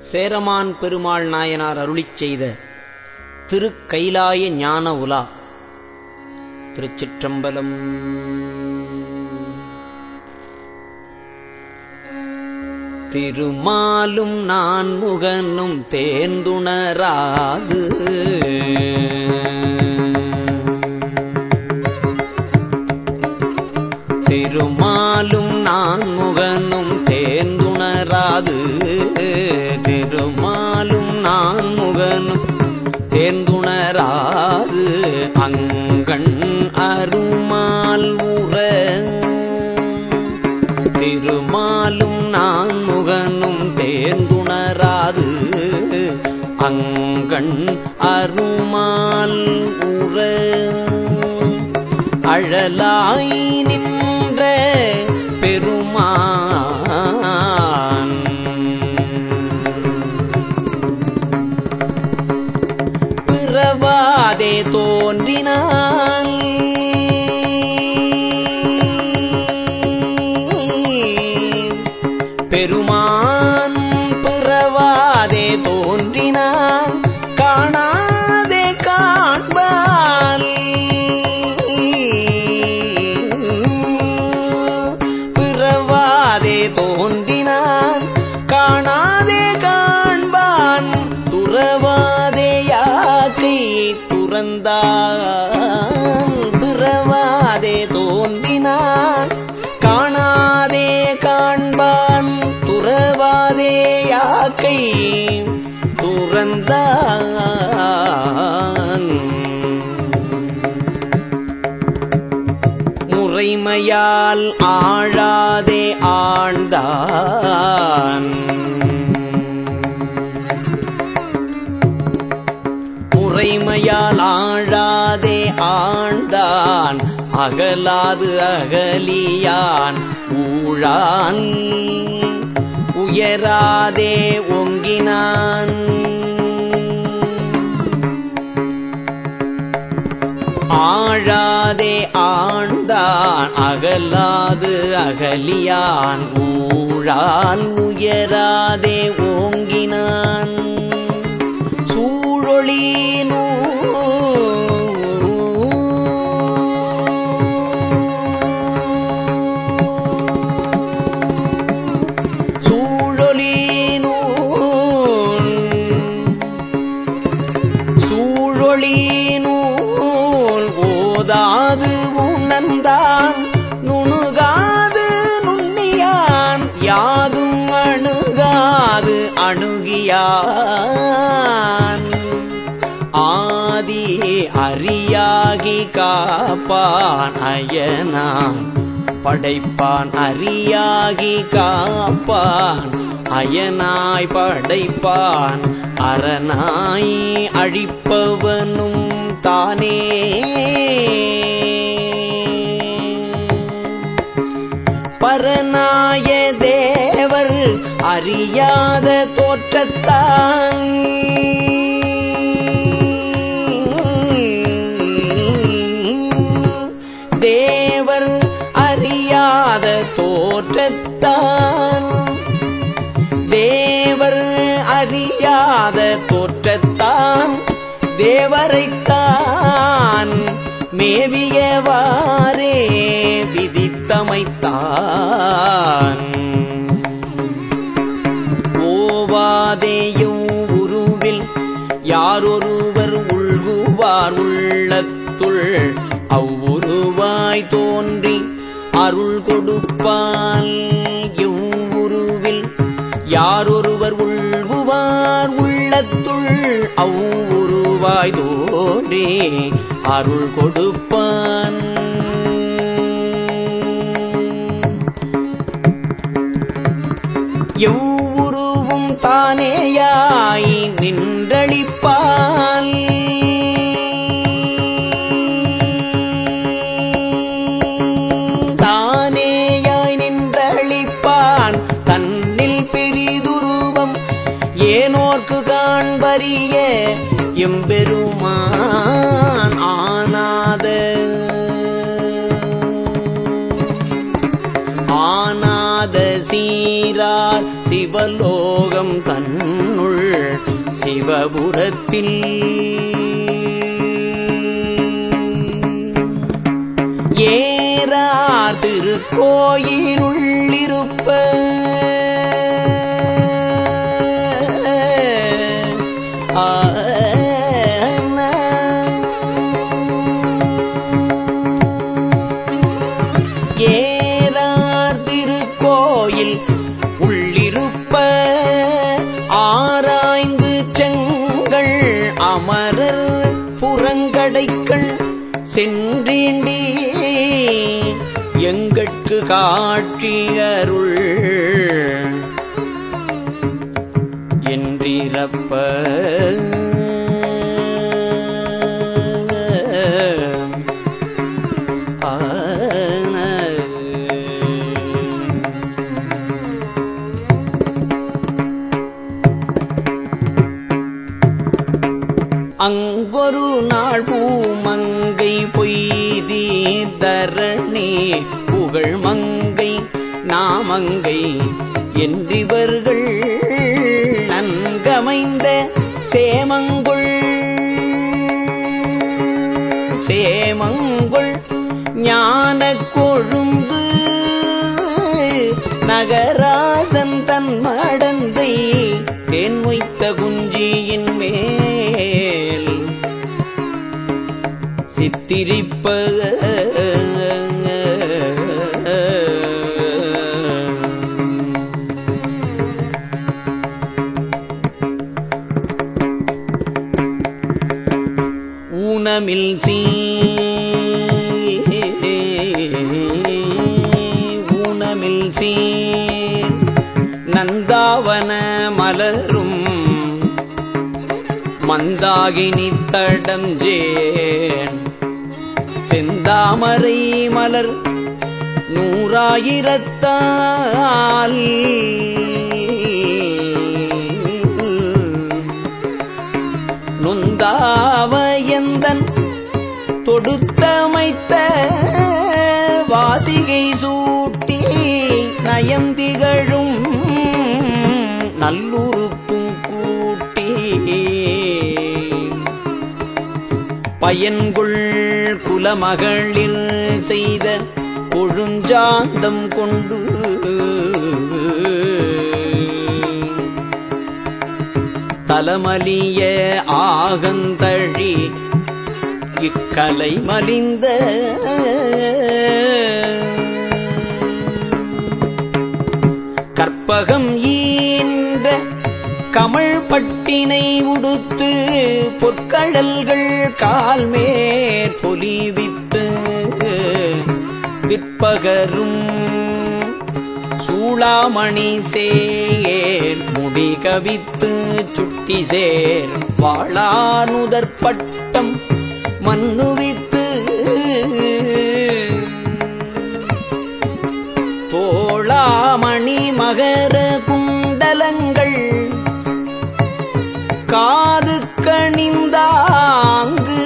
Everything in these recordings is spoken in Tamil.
சேரமான் பெருமாள் நாயனார் அருளிச் செய்த திருக்கைலாய ஞான உலா திருச்சிற்றம்பலம் திருமாலும் நான் முகனும் தேர்ந்துணராது திருமாலும் நான் முகனும் தேர்ந்துணராது திருமாலும் நான் முகனும் தேர்ந்துணராது அங்கண் அருமால் உற திருமாலும் நான் முகனும் தேர்ந்துணராது அங்கண் அருமால் உற அழலாய் நின்ற பெருமான் பிறவாதே தோன்றினான் பெருமான் பிறவாதே தோன்றினான் காணாதே காண்பான் பிறவாதே தோன்றினான் காணாதே காண்பான் துறவாதே யாக்கை துறந்தான் பிறவாதே தோன்றினான் காணாதே காண்பான் துறவாதே யாக்கை துறந்தான் முறைமையால் ஆழாதே ஆழ்ந்தான் முறைமையால் ஆழாதே ஆழ்ந்தான் அகலாது அகலியான் ஊழான் உயராதே ஒங்கினான் ஆழாதே ஆழ்ந்தான் அகலாது அகலியான் ஊழால் உயராதே ஓங்கினான் சூழொளி சூழொலி சூழொளி நூல் ஓதாது உணர்ந்தான் நுணுகாது நுண்ணியான் யாதும் அணுகாது அணுகியான் ஆதி அறியாகி காப்பான் அயனான் படைப்பான் அறியாகி காப்பான் அயனாய் படைப்பான் அரணாய் அழிப்பவனும் தானே பரநாய தேவர் அறியாத தோற்றத்தான் தேவர் அறியாத தோற்றத்தான் தேவர் அறியாத தோற்றத்தான் தேவரைத்தான் மேவியவாறே விதித்தமைத்தான் ஓவாதேயும் உருவில் யாரொருவர் உள்குவார் உள்ளத்துள் அவ்வுருவாய் தோன்றி அருள் கொடுப்பான் எவ்வுருவில் யாரொருவர் உள்குவார் உள்ளத்துள் அவ்வுருவாய் தோன்றி அருள் கொடுப்பான் எவ்வுருவும் தானேயாய் நின்றளிப்பான் தானேயாய் நின்றளிப்பான் தன்னில் பெரிதுருவம் ஏனோர்க்கு காண்பறிய எம்பெருமான் ஆனாத ஆனாத சீரார் சிவலோகம் தன்னுள் சிவபுரத்தில் ஏறார் திருக்கோயிலுள்ளிருப்ப ஏறார் திருக்கோயில் உள்ளிருப்ப ஆராய்ந்து செங்கள் அமரர் புறங்கடைக்கள் சென்றீண்டி எங்கட்கு காட்சி அருள் என்றிரப்ப அங்கொரு நாள் பூமங்கை பொய்தி தரணி புகழ் மங்கை நாமங்கை என்றிவர்கள் நன்கமைந்த சேமங்குள் சேமங்குள் ஞான கொழுந்து நகராசன் தன் மடந்தை தேன் மொய்த்த குஞ்சியின் மேல் சித்திரிப்ப ஊனமில் சீ ஊனமில் சீர் நந்தாவன மலரும் மந்தாகினி தடஞ்சேன் செந்தாமரை மலர் நூறாயிரத்தால் நொந்தாவயந்தன் தொடுத்தமைத்த வாசிகை சூட்டி நயந்திகழும் நல்லுறுப்பும் கூட்டி பயன்குள் குலமகளிர் செய்த கொழுஞ்சாந்தம் கொண்டு தலமலிய ஆகந்தழி இக்கலை மலிந்த கற்பகம் ஈன்ற கமழ் பட்டினை உடுத்து பொற்கழல்கள் கால்மேற் பொலிவித்து விற்பகரும் சூளாமணி சேர் முடி கவித்து சுட்டி சேர் வாழானுதற்பட்டம் மன்னுவித்து தோளாமணி மகர குண்டலங்கள் காது கணிந்தாங்கு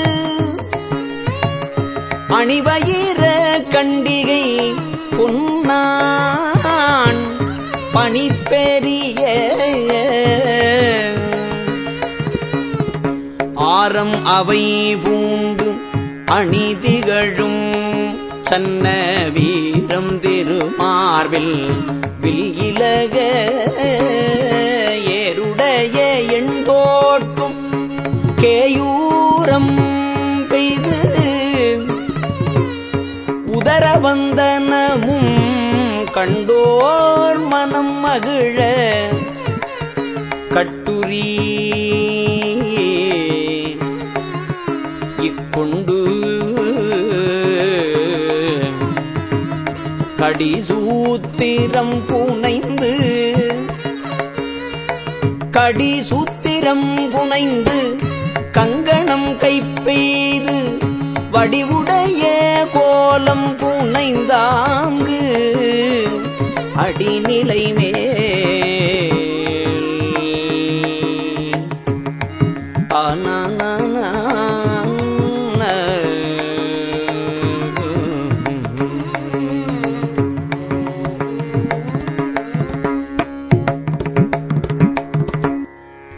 அணிவயிர கண்டிகை பொன்னான் பணிப்பெரிய ஆரம் அவை பூண்டு அணிதிகழும் சன்ன வீரம் திருமார்பில் வில் இலக ஏருடைய எண்டோட்டும் கேயூரம் பெய்து உதரவந்தனமும் கண்டோர் மனம் மகிழ கட்டுரி இக்கொண்டு கடிசூத்திரம் புனைந்து கடிசூத்திரம் புனைந்து கங்கணம் கைப்பெய்து வடிவுடைய கோலம் புனைந்தாங்கு அடிநிலை மேல்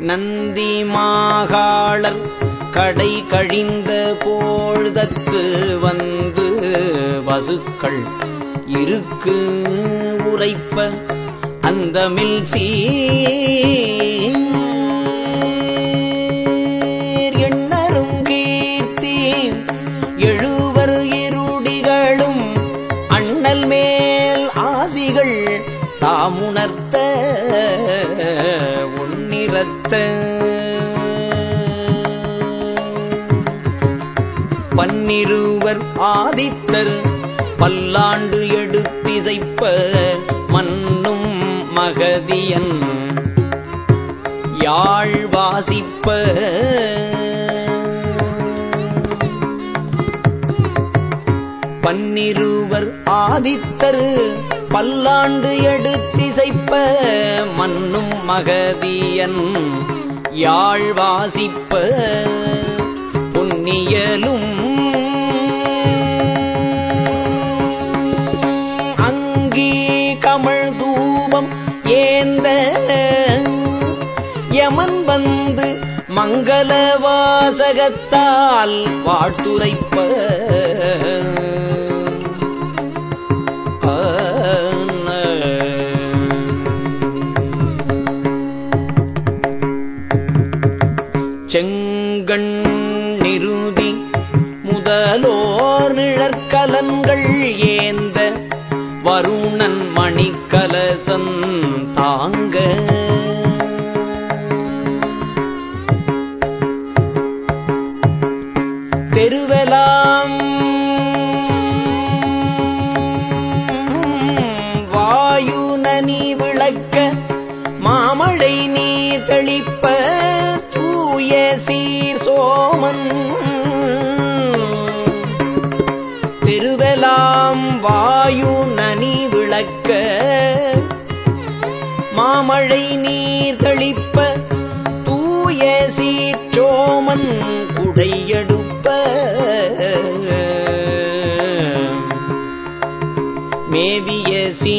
நந்தி மாகாளர் கடை கழிந்த போழ்தத்து வந்து வசுக்கள் இருக்கு உரைப்ப அந்தமில் சீர் எண்ணரும் கீர்த்தி எழுவர் இருடிகளும் அண்ணல் மேல் ஆசிகள் தாமுணர்த்த உன்னிறத்த பன்னிருவர் ஆதித்தர் பல்லாண்டு எடுத்திசைப்ப மன்னும் மகதியன் யாழ் வாசிப்ப பன்னிருவர் ஆதித்தர் பல்லாண்டு எடுத்திசைப்ப மன்னும் மகதியன் யாழ் வாசிப்ப பொன்னியலும் அங்கி கமழ் தூபம் ஏந்த யமன் வந்து மங்கள வாசகத்தால் வாழ்த்துரைப்ப செங்கண் நிருதி முதலோர் நிழற்கலன்கள் ஏந்த வருணன் மணிக்கலசன் தாங்க தெருவெலாம் வாயு நனி விளக்க மாமழை நீர் தெளிப்ப தூய சீர் சோமன் திருவெலாம் வாயு நனி விளக்க மாமழை நீர் தெளிப்ப தூய சீர்ச்சோமன் குடையெடுப்ப மேவிய சீ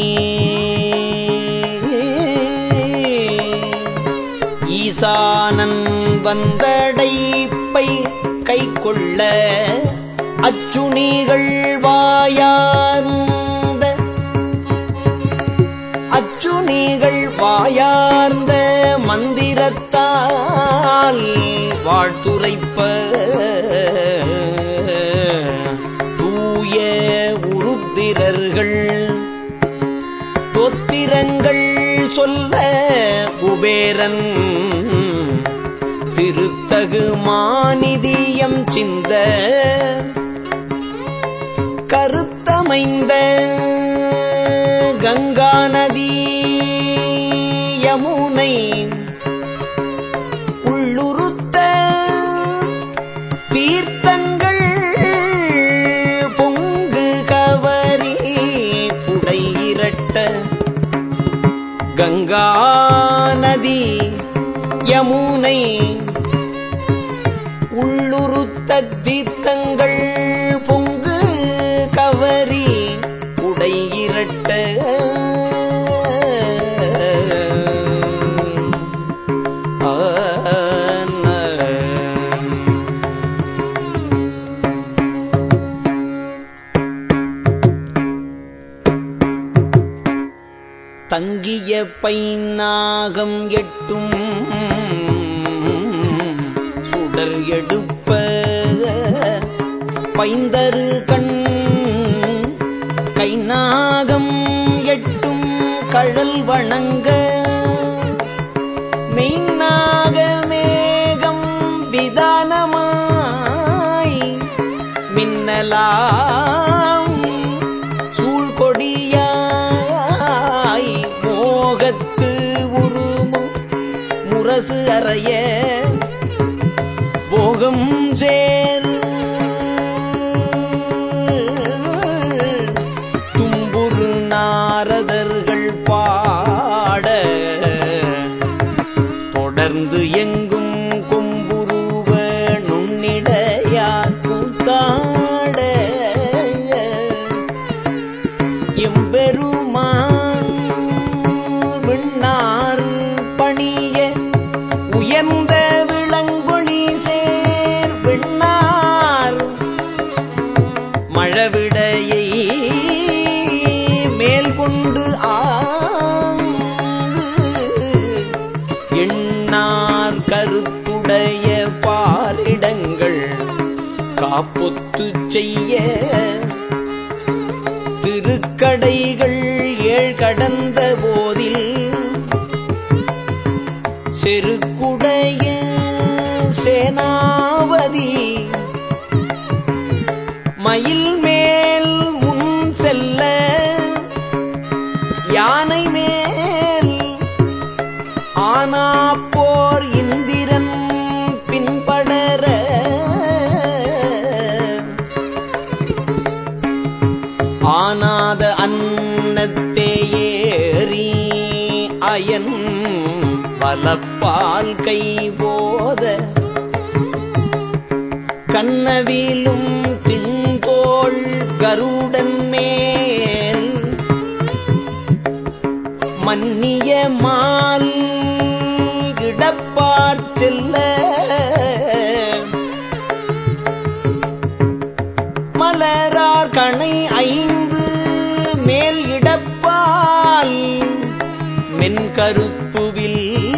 ஈசானன் வந்தடைப்பை கை கொள்ள அச்சுணிகள் வாயார்ந்த அச்சுணிகள் வாயார்ந்த மந்திரத்தால் வாழ்த்துரைப்ப தூய உருத்திரர்கள் தொத்திரங்கள் சொல்ல குபேரன் திருத்தகு மாநிதியம் சிந்த கருத்தமைந்த கங்கா நதி யமுனை உள்ளுறுத்த தீர்த்தங்கள் பொங்கு கவரி புடை இரட்ட கங்கா நதி யமுனை உள்ளுறுத்த தீர்த்தங்கள் பொங்கு கவரி உடை இரட்ட தங்கிய பைநாகம் எட்டும் சுடர் எடுப்ப பைந்தரு கண் கைநாகம் எட்டும் கழல் வணங்க மெய்நாக மேகம் விதானமாய் மின்னலாம் சூழ்கொடியாய் மோகத்து உருமு முரசு அறைய போகம் சேர் தும்புரு நாரதர்கள் பாட தொடர்ந்து எங்கும் கொம்புருவ நுண்ணிடையார் கூத்தாட எம்பெருமான் விண்ணார் பணிய உயர் பொத்து செய்ய திருக்கடைகள் ஏழ் கடந்த போதில் செருக்குடைய சேனாவதி மயில் மேல் முன் செல்ல யானை மேல் ஆனா போர் இந்திரன் பின்படர ஆனாத அன்னத்தே ஏறி அயன் வலப்பால் கை போத கண்ணவிலும் திண்கோள் கருடன் மேல் மன்னிய மால் இடப்பார் செல்ல மலரார் கணை ஐந்து மேல் இடப்பால் மென்கருப்புவில்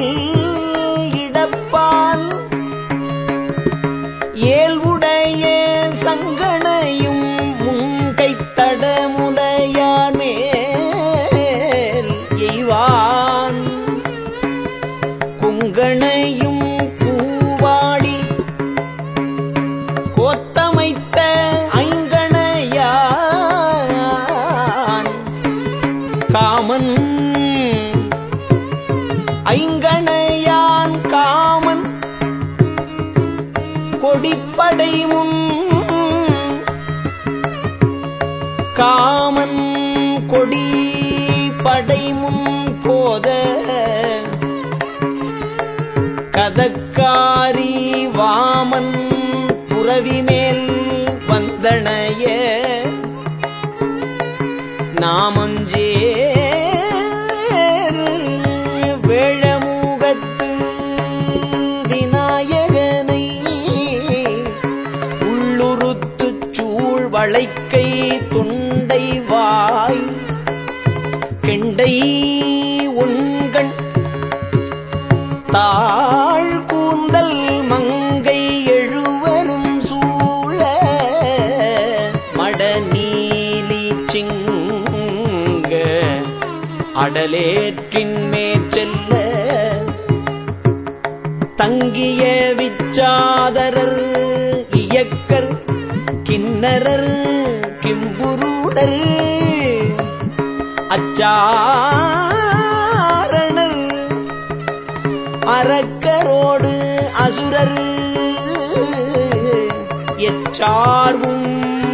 இடப்பால் ஏழ்வுடைய சங்கனையும் முன்கைத்தட முலையார் மேல் எய்வான் குங்கணையும் பூவாளி கோத்தமைத்த ஐங்கணையான் காமன் ஐங்கணையான் காமன் கொடிப்படை முன் காமன் கொடி படை முன் போத கதக்காரி வாமன் புறவி மேல் வந்தனைய நாமஞ்சே வேழமுகத்து விநாயகனை உள்ளுறுத்துச் சூழ் வளைக்கை தொண்டை வாய் கெண்டை உண்கண் தாழ் கூந்தல் மங்கை எழுவரும் சூழ மடநீலி சிங்க அடலேற்றின் மேற்செல்ல தங்கிய விச்சாதரர் இயக்கர் கிண்ணரர் கிம்புருடர் அச்சாரணர் அரக்கரோடு அசுரர் எச்சார்வும்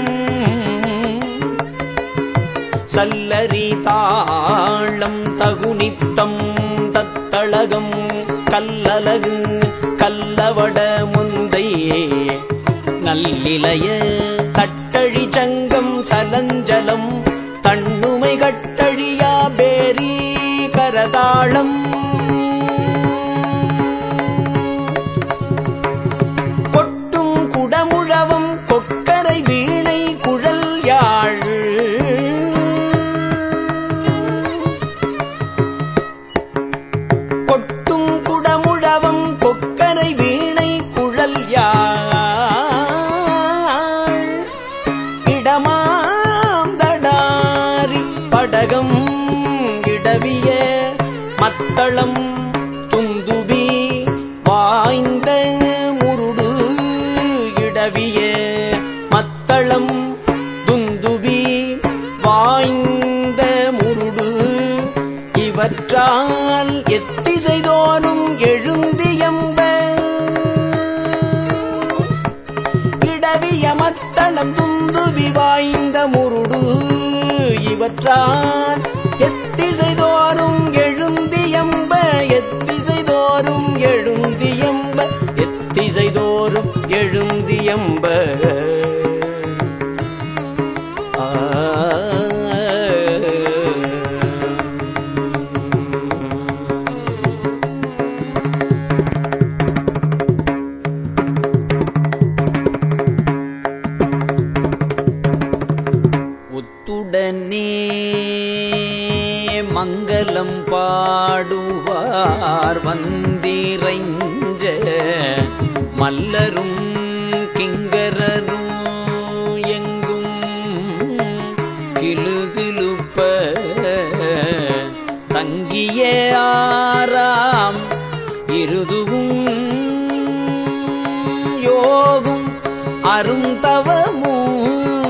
சல்லரி தாளம் தகுனித்தம் தத்தளகம் கல்லலகு கல்லவட முந்தையே நல்லிலைய கட்டழி சங்கம் சலஞ்சலம் தண்ணுமை கட்டழியா பேரி கரதாளம் கொட்டும் குடமுழவும் கொக்கரை வீணை குழல் யாழ் கொட்டும் குடமுழவும் கொக்கரை வீணை குழல் யாழ் இடமாந்தடாரி படகம் இடவிய மத்தளம் துந்துபி வாய்ந்த முருடு இடவிய மத்தளம் துந்துபி வாய்ந்த முருடு இவற்றால் எத்திசைதோறும் எழுந்தியம்ப இடவிய மத்தளம் துந்துபி வாய்ந்த முருடு இவற்றால் எத்திசைதோறும் எழுந்தியம்ப எத்திசைதோறும் எழுந்தியம்ப எத்திசைதோறும் எழுந்தியம்ப ஆ ஒத்துடனே மங்களம் பாடுவார் வந்திரைஞ்ச மல்லரும் கிங்கரரும் அருந்தவமும்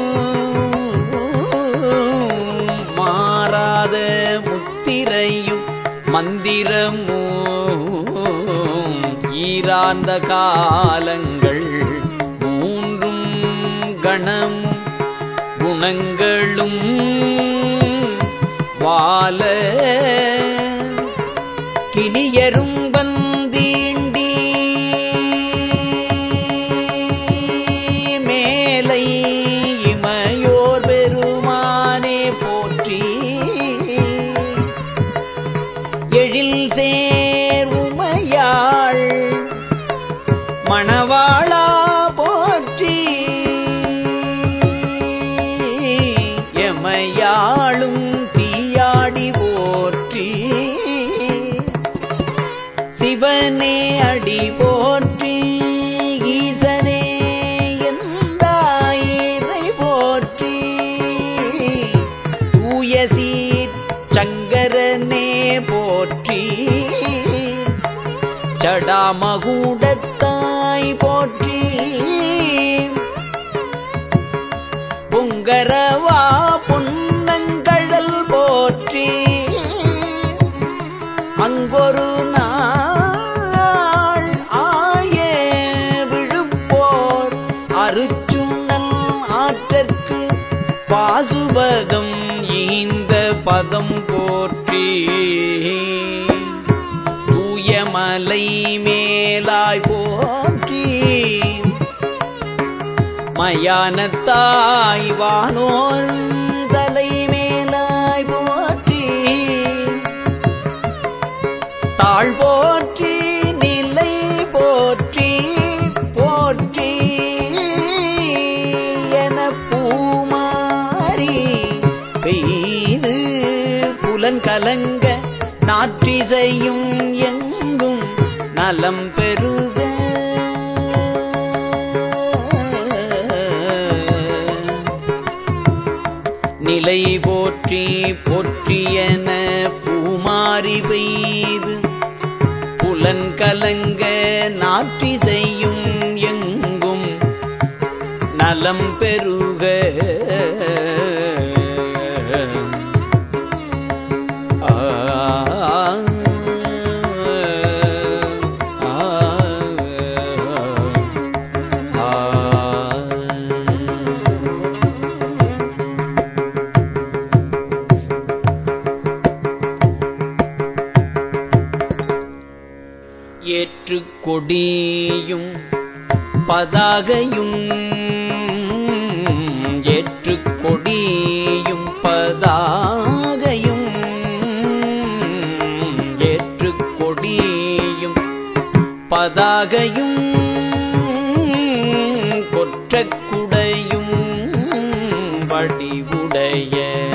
மாறாத முத்திரையும் மந்திரமும் ஈரார்ந்த காலங்கள் மூன்றும் கணமும் குணங்களும் வால கிளியரும் வந்தீண்டி மேலை இமையோர் பெருமானே போற்றி எழில் சேர் உமையாள் மணவாளா போற்றி எமையாளும் தீயாடி போற்றி சிவனே அடி போற்றி ஈசனே எந்தாயிரை போற்றி தூய சீர் சங்கரனே போற்றி சடாமகூடத்தாய் போற்றி பொங்கரவா பொன்னங்கழல் போற்றி அங்கொரு நாள் ஆய விழுப்போர் அருச்சுண்ணல் ஆற்றற்கு பாசுபதம் ஈந்த பதம் போற்றி தூயமலை மேலாய் போற்றி மயானத்தாய் வானோர் தலை மேலாய் போற்றி தாழ் போற்றி நிலை போற்றி போற்றி என பூமாரி பெய்து புலன் கலங்க நாற்றிசையும் எங்கும் நலம் பெருக நிலை போற்றி போற்றியன பூமாரி பெய்து புலன் கலங்க நாற்றி செய்யும் எங்கும் நலம் பெருக ஆ, ஆ, ஆ. ஏற்றுக் கொடியும் பதாகையும் ஏற்றுக் கொடியும் பதாகையும் ஏற்றுக் கொடியும் பதாகையும் கொற்றக் குடையும் வடிவுடைய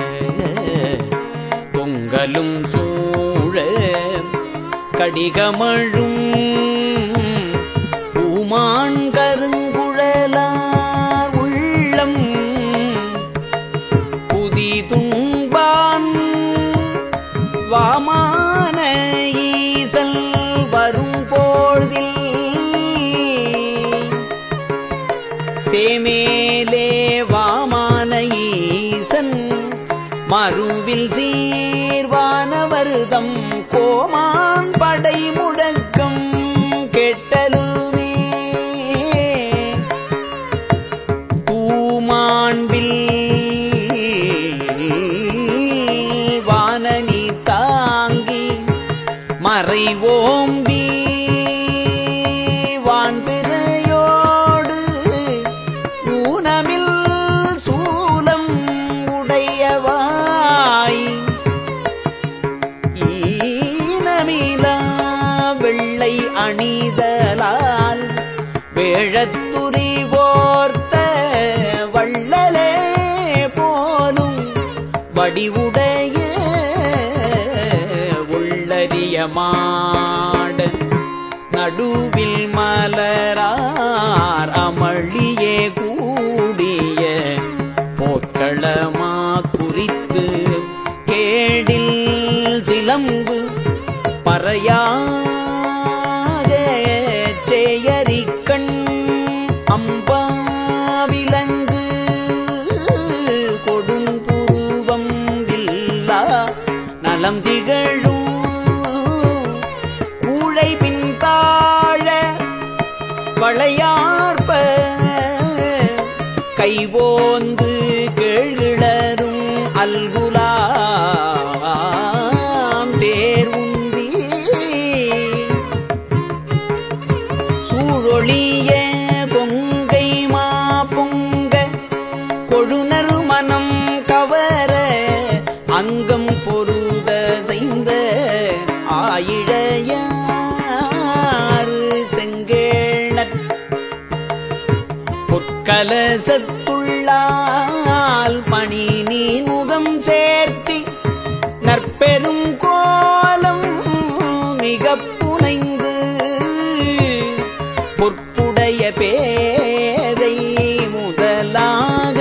பொங்கலும் சூழ கடிகமழும் பூமான் கருங்குழலார் உள்ளம் புதிதும்பான் வாமான ஈசல் வரும் பொழுதில் சேமேலே வாமான ஈசன் மறுவில் சீர்வானவருதம் கோமான் படை முழக்கம் கெட்டலுமே பூமாண்பில் வானனி தாங்கி மறை ஓம்பி வான்பிறையோடு ஊனமில் சூலம் உடையவாய் ஈனமிலா வெள்ளை அணிதலால் வேழத்துரி போர்த்த வள்ளலே போலும் வடிவுடைய உள்ளறிய மாட நடுவில் மலரார் அமளியே கூடிய போக்களமா குறித்து கேடில் சிலம்பு பறையாக செயரிக்கண் அம்பாரி இழையாறு செங்கேணற் பொற்கலசத்துள்ளால் பணி நீ முகம் சேர்த்தி நற்பெரும் கோலம் மிகப் புனைந்து பொற்புடைய பேதை முதலாக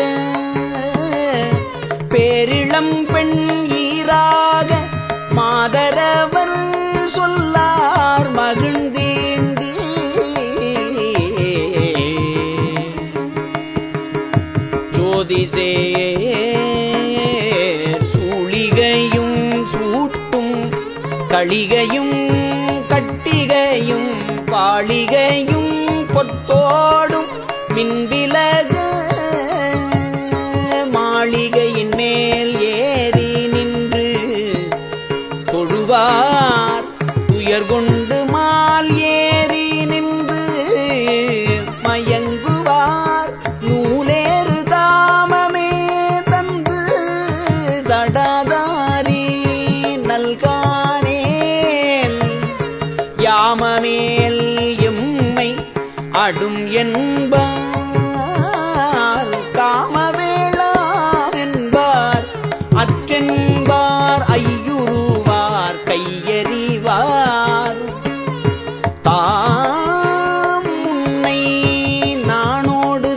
பேரிளம் பெண் ஈராக மாதரவர் சொல்லார் மகிழ்ந்தீண்டு ஜோதிசே சூளிகையும் சூட்டும் களிகையும் கட்டிகையும் பாளிகையும் பொத்தோடும் மின்விலக மாளிகையின் மேல் ஏறி நின்று தொழுவார் துயர் கொண்டு மால் ஏறி நின்று மயங்குவார் நூலேறு தாமமே தந்து சடாதாரி நல்கானேல் யாமமேல் எம்மை அடும் என்பார் காமவேளாம் என்பார் அற்றென்பார் ஐயுருவார் கையறிவார் தாம் முன்னை நானோடு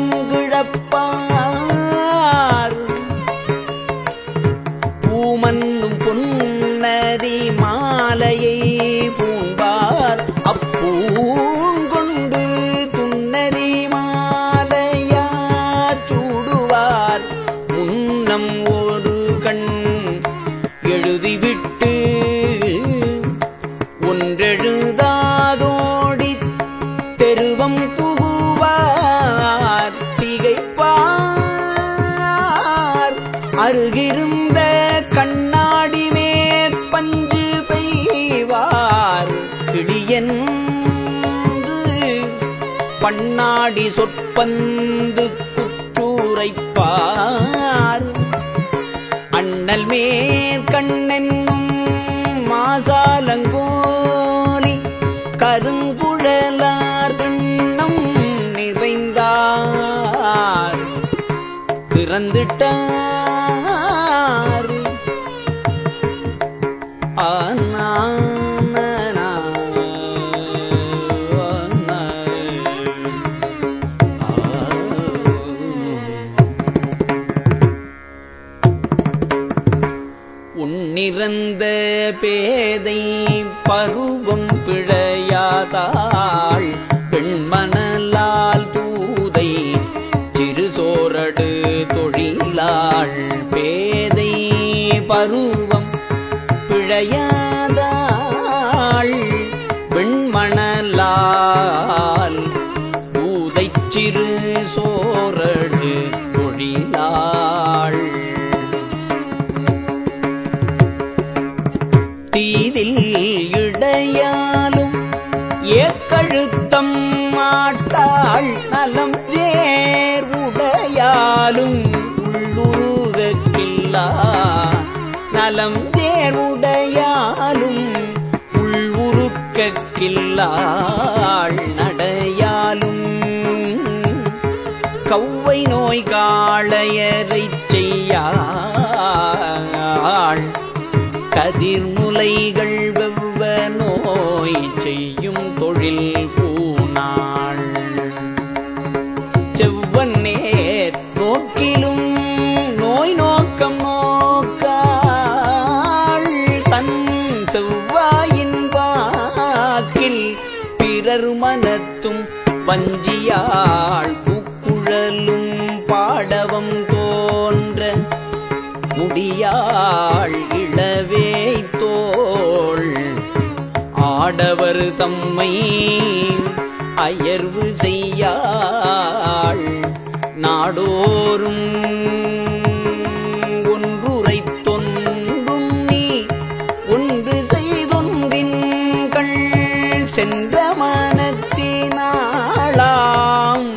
சங்கிழப்பார் பூமன்னும் பொன்னரி மாலையை பூண்பார் அப்பூங்கொண்டு துன்னரி மாலையா சூடுவார் முன்னம் ஒரு கண் எழுதிவிட்டு ஒன்றெழுதாதோடி தெருவம் புகுவார் திகைப்பார் அருகிருந்த கண்ணாடி மேற்பஞ்சு பெய்வார் கிளியன்று பண்ணாடி சொற்பந்து குற்றூரைப்பார் அண்ணல் மேற்கண்ணென்னும் மாசாலங்கோலி கருங்குழலார் திண்ணம் நிறைந்தார் திறந்துட்டார் ஆனா உன்னிறந்த பேதை பருவம் பிழையாதாள் பெண்மணலால் தூதை சிறுசோரடு தொழிலாள் பேதை பருவம் பிழையாதாள் வெண்மணலால் ஊதை சிறு சோரடு தொழிலாள் தீதில் இடையாலும் ஏக்கழுத்தம் மாட்டாள் நலம் சேர் உடையாலும் உள்ளுருகக்கில்லா நலம் சேர் உடையாலும் உள்ளுருக்கக்கில்லாள் நடையாலும் கௌவை நோய் காளையரைச் செய்யாள் கதிர்முலைகள் வெவ்வ நோய் செய்யும் தொழில் பூனாள் செவ்வன் நேர் நோக்கிலும் நோய் நோக்கம் நோக்காள் தன் செவ்வாயின் வாக்கில் பிறர் மனத்தும் வஞ்சியாள் பூக்குழலும் பாடவம் தோன்ற முடியாள் இளவே தோள் ஆடவர் தம்மை அயர்வு செய்யாள் நாடோறும் ஒன்றுரை தொன்றும் நீ ஒன்று செய்தொன்றின் கள் சென்ற மனத்தினாளாம்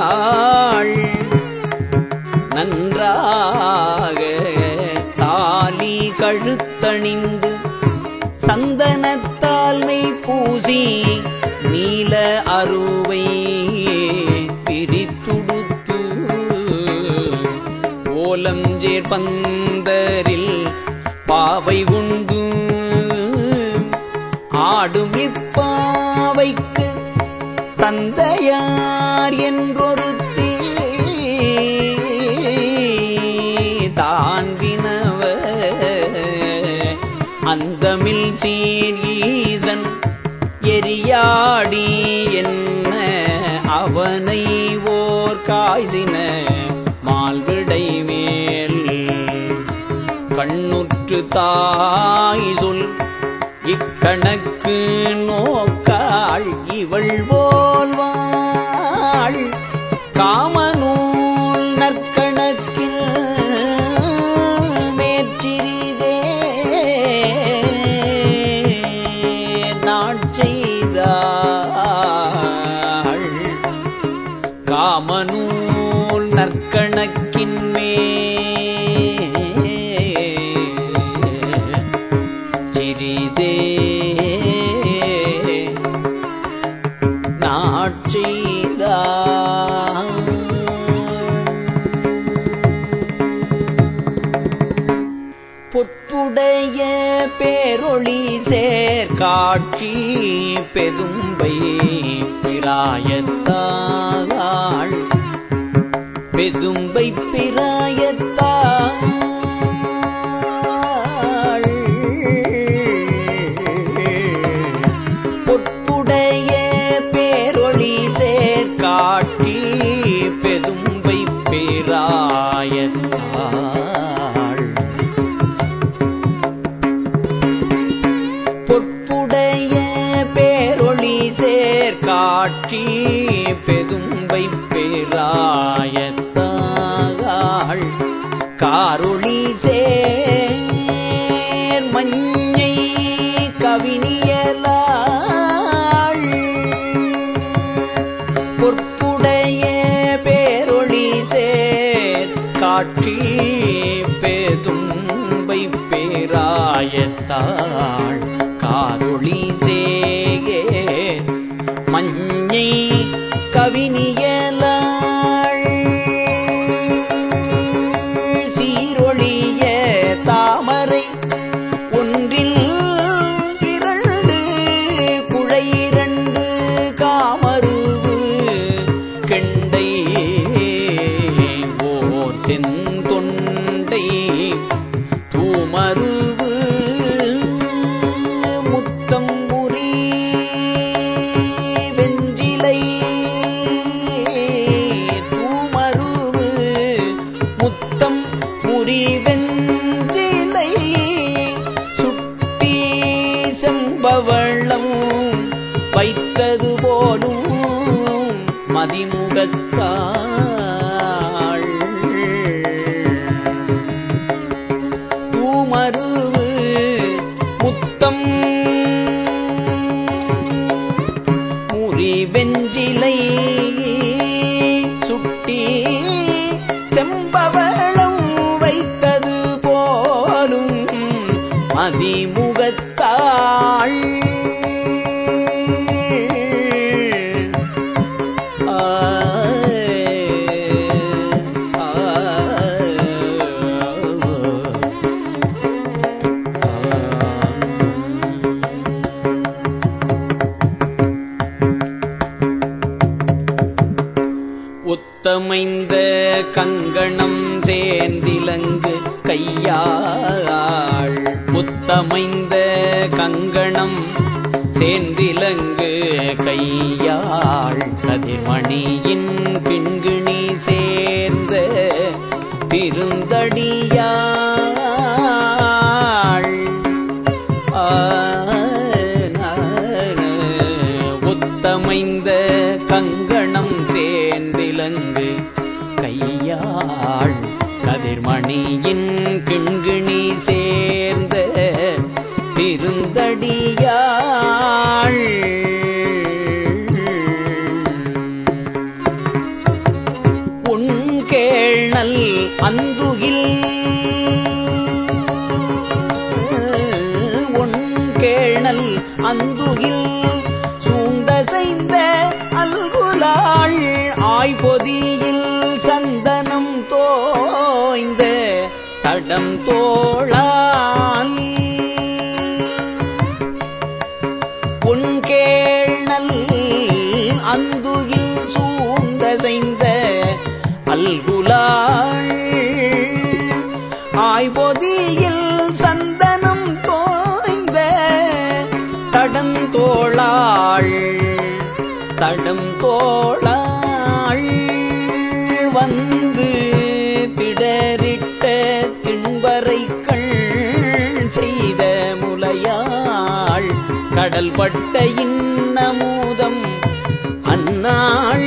சேயிழையாள் நன்றாக தாலியாள் கழுத்தணிந்து சந்தனத்தால்மை பூசி நீல அருவை பிரித்துடுத்து ஓலஞ்சேர் பந்தரில் பாவை உண்டு ஆடும் இப்பாவைக்கு தந்தையார் என்றொருத்தி தான் வினவ அந்தமில் சீர் ஈசன் எரியாடி என்ன அவனை ஓர் காய்சின மால்விடை மேல் கண்ணுற்று தாய் சொல் இக்கணக்கு நோக்காள் இவள் போல்வாள் காமநூல் நற்கணக்கில் மேற்றிரிதே நாட்செய்தாள் காமநூல் நற்கணக்கின் மே சிறிதே பொற்புடைய பேரொளி சேர் காட்சி பெதும்பை பிராயத்தாள் பெதும்பை பிராயத்தாள் பொற்புடைய பேரொளி சேர் காட்சி பெதும்பை பிராயத்தாள் பொற்புடைய பேரொளி சேர் காட்சி பெதும்பை பேராயத்தாள் காரொளி சேர் மஞ்சை கவினியலாள் பொற்புடைய பேரொளி சேர் காட்சி பெதும்பை பேராயத்தாள் காரொளி சேகே மஞ்சை கவினியலாள் சீரொளிய தாமரை ஒன்றில் இரண்டு குழை இரண்டு காமருவு கெண்டை ஓர் செந்தொண்டை தூமருவு முத்தம் முறி வெஞ்சிலை தூமருவு முத்தம் முறி வெஞ்சிலை சுட்டி செம்பவளம் வைத்தது போலும் மதிமுகத்தாள் தூமருவு முத்தம் முறி வெஞ்சிலை சுட்டி செம்பவளம் வைத்தது போலும் மதிமுகத்தாள் உத்தமைந்த கங்கணம் சேர்ந்திலங்கு கையாள் உத்தமைந்த கங்கணம் சேர்ந்திலங்கு கையாள் கதிர்மணியின் கிண்கிணி சேர்ந்த திருந்தடியாள் உத்தமைந்த கங்கணம் சேர்ந்திலங்கு கையாள் கதிர்மணியின் கிண்கிணி சேர்ந்த திருந்தடியாள் அந்துகில் சூண்டசைந்த அல்குலாள் ஆய்பொதியில் சந்தனம் தோய்ந்த தடம் தோளால் பொன்கேழ்நல் அந்துகில் சூழ்ந்தசைந்த அல்குலாள் ஆய்பொதியில் சந்தனம் தோய்ந்த தடந்தோளாள் தடம் தோளாள் வந்து திடரிட்ட திண்பறைக்கள் செய்த முலையாள் கடல் பட்ட இன்னமூதம் அந்நாள்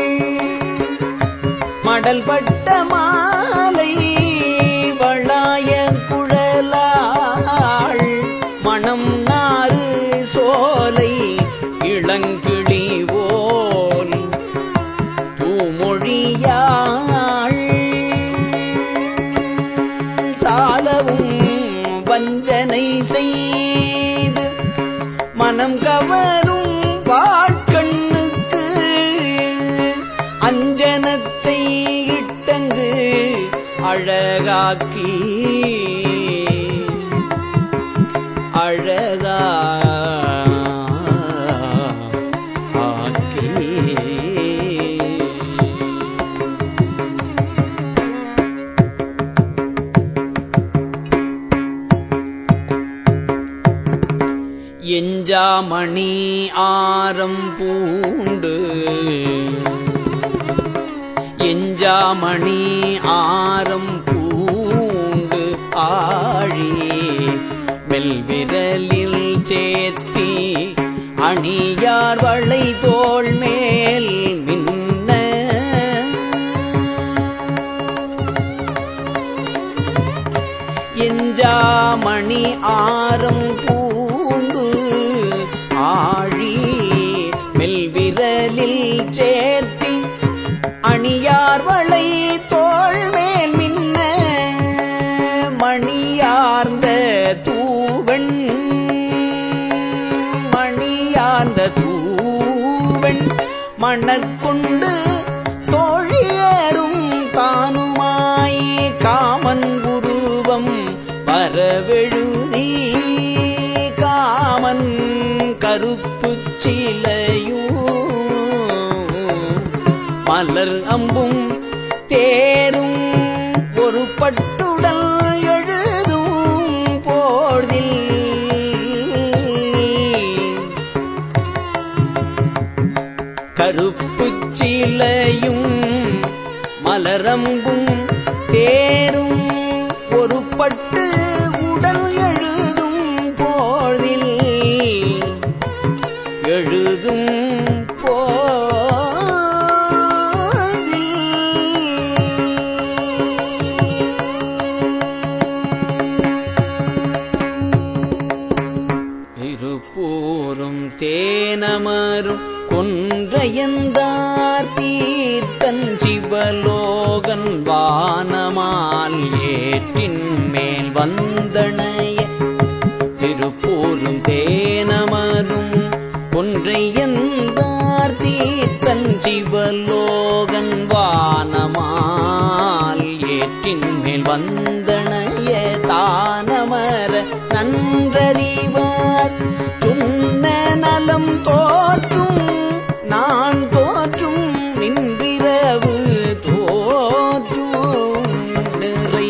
மடல் பட்ட மாலை வளாய குழலாள் மணம் நாறு சோலை இளங்கிளி போல் தூமொழியாள் சாலவும் வஞ்சனை செய்து மனம் கவரும் வாட்கண்ணுக்கு அஞ்சனத்தை இட்டங்கு அழகாக்கி அழகா ஆக்கி எஞ்சாமணி ஆரம் பூண்டு எஞ்சாமணி ஆரம் பூண்டு ஆழி மெல்விரலில் சேத்தி அணியார் வளை தோள் மேல் மின்ன எஞ்சாமணி ஆரம் பூண்டு ஆழி மெல்விரலில் சேர்த்தி அணியார் வளை தோள் மேல் மின்ன மணியார்ந்த தூவன் மணியார்ந்த தூவன் மணற்கொண்டு தோழியரும் தானுமாய் காமன் உருவம் வரவெழுதி காமன் கருப்பு சிலையூ மலர் அம்பும் தேரும் ஒரு பட்டுடல் எழுதும் போதில் கருப்புச் சிலையும் மலரம்பும் தேரும் ஒரு பட்டு உடல் எழுதும் போதில் எழுதும் போதில் இருப்பூரும் தேனமரும் கொன்றையந்தார் தீர்த்தன் சிவலோகன் வானமால் ஏற்றின் மேல் வந்தணைய திருப்பூரும் தேனமரும் கொன்றையந்தார் தீர்த்தன் சிவலோகன் வானமால் ஏற்றின் மேல் வந்தணைய தானமர நன்றறிவார் சொன்ன நலம் தோற்றும் நான் தோற்றும் நின்றிரவு தோற்றும் நிறை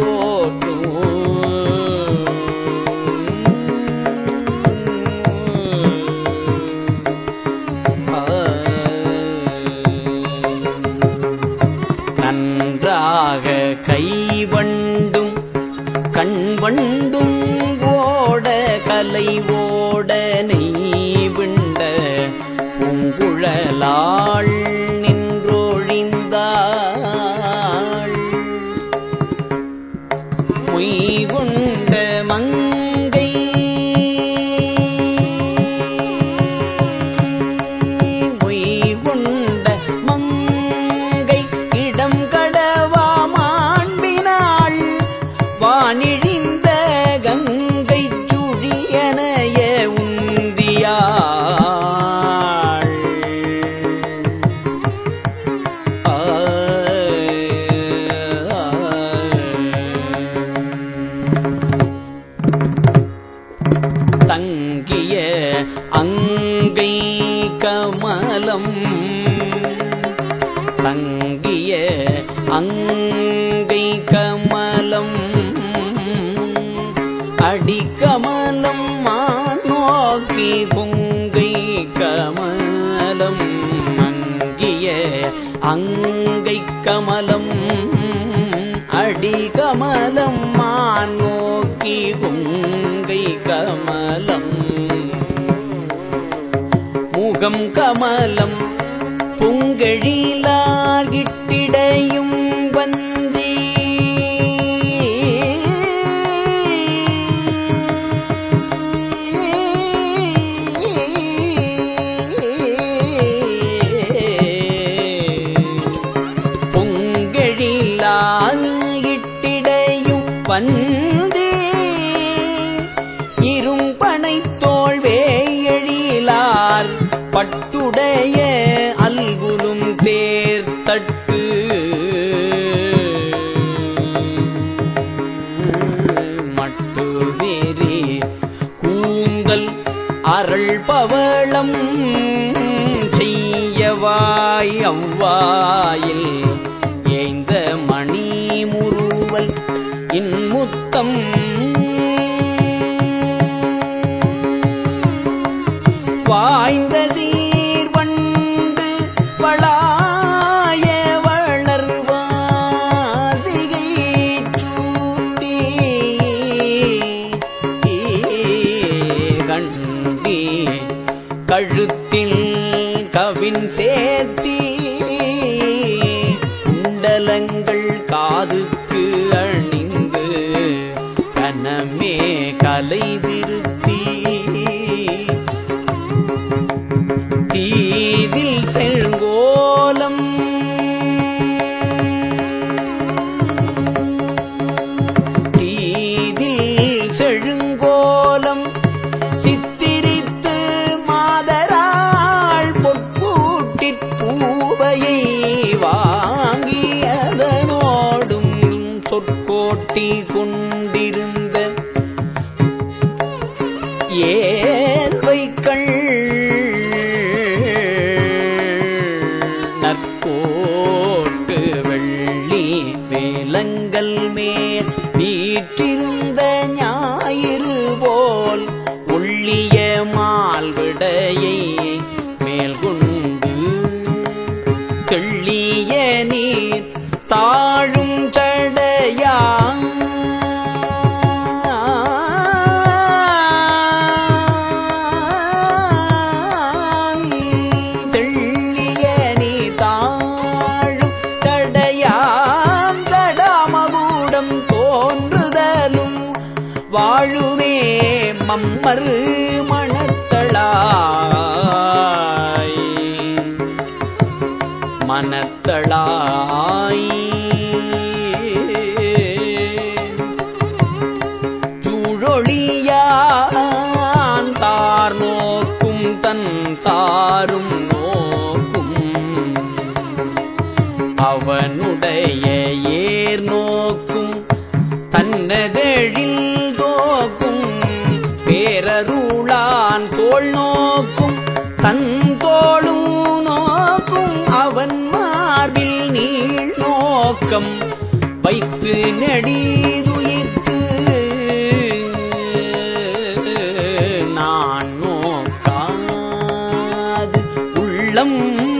நன்றாக கைவண்டும் கண்வண்டும் ஓட கலை ஓட அடிக்கமலம் நோக்கி பொங்கை கமலம் அங்கிய அங்கை கமலம் அடிகமலம் நோக்கி பொங்கை கமலம் முகம் கமலம் பொங்கெழிலார்கிட்டிடையும் வந்தி பொங்கெழிலார்கிட்டிடையும் வந்தி இரும்பனை தோல்வேயெழிலார் பட்டுடைய அல்குலும் தேர்த்தட்டு மட்டு வேறி கூந்தல் அருள் பவளம் செய்யவாய் அவ்வாயில் ஏய்ந்த மணி முறுவல் இன்முத்தம் வாய்ந்த சீர்வண்டு வளாய வளர்வாசிகை சூட்டி கண்டி கழுத்தில் கவின் சேர்த்தி குண்டலங்கள் காதுக்கு அணிந்து கனமே கலை திருத்தி தீதில் செழுங்கோலம் தீதில் செழுங்கோலம் சித்திரித்து மாதராள் பொற்கூட்டிற் பூவையை வாங்கியதனோடும் சொற்கோட்டி கொண்டிருந்த ஏல்வைக்கள் நற்கோட்டு வெள்ளி வேலங்கள் மேல் வீற்றிருந்த ஞாயிறு போல் ஒள்ளிய மால்விடையை மேல் கொண்டு தெள்ளிய நீர் தாழும் சடையா தெள்ளிய நீ தாழும் சடையாம் சடாமகூடம் தோன்றுதலும் வாழுமே மம்மர் மணத்தளாய் மனத்தளாய் சூழொழியான் தார் நோக்கும் தன் தாரும் நோக்கும் அவனுடைய ஏர் நோக்கும் தன்னதெழில் நோக்கும் பேரருளான் தோள் நோக்கும் தன் தோளும் நோக்கும் அவன் மார்பில் நீள் நோக்கம் வைத்து நெடிதுயிர்த்து நான் நோக்காது உள்ளம்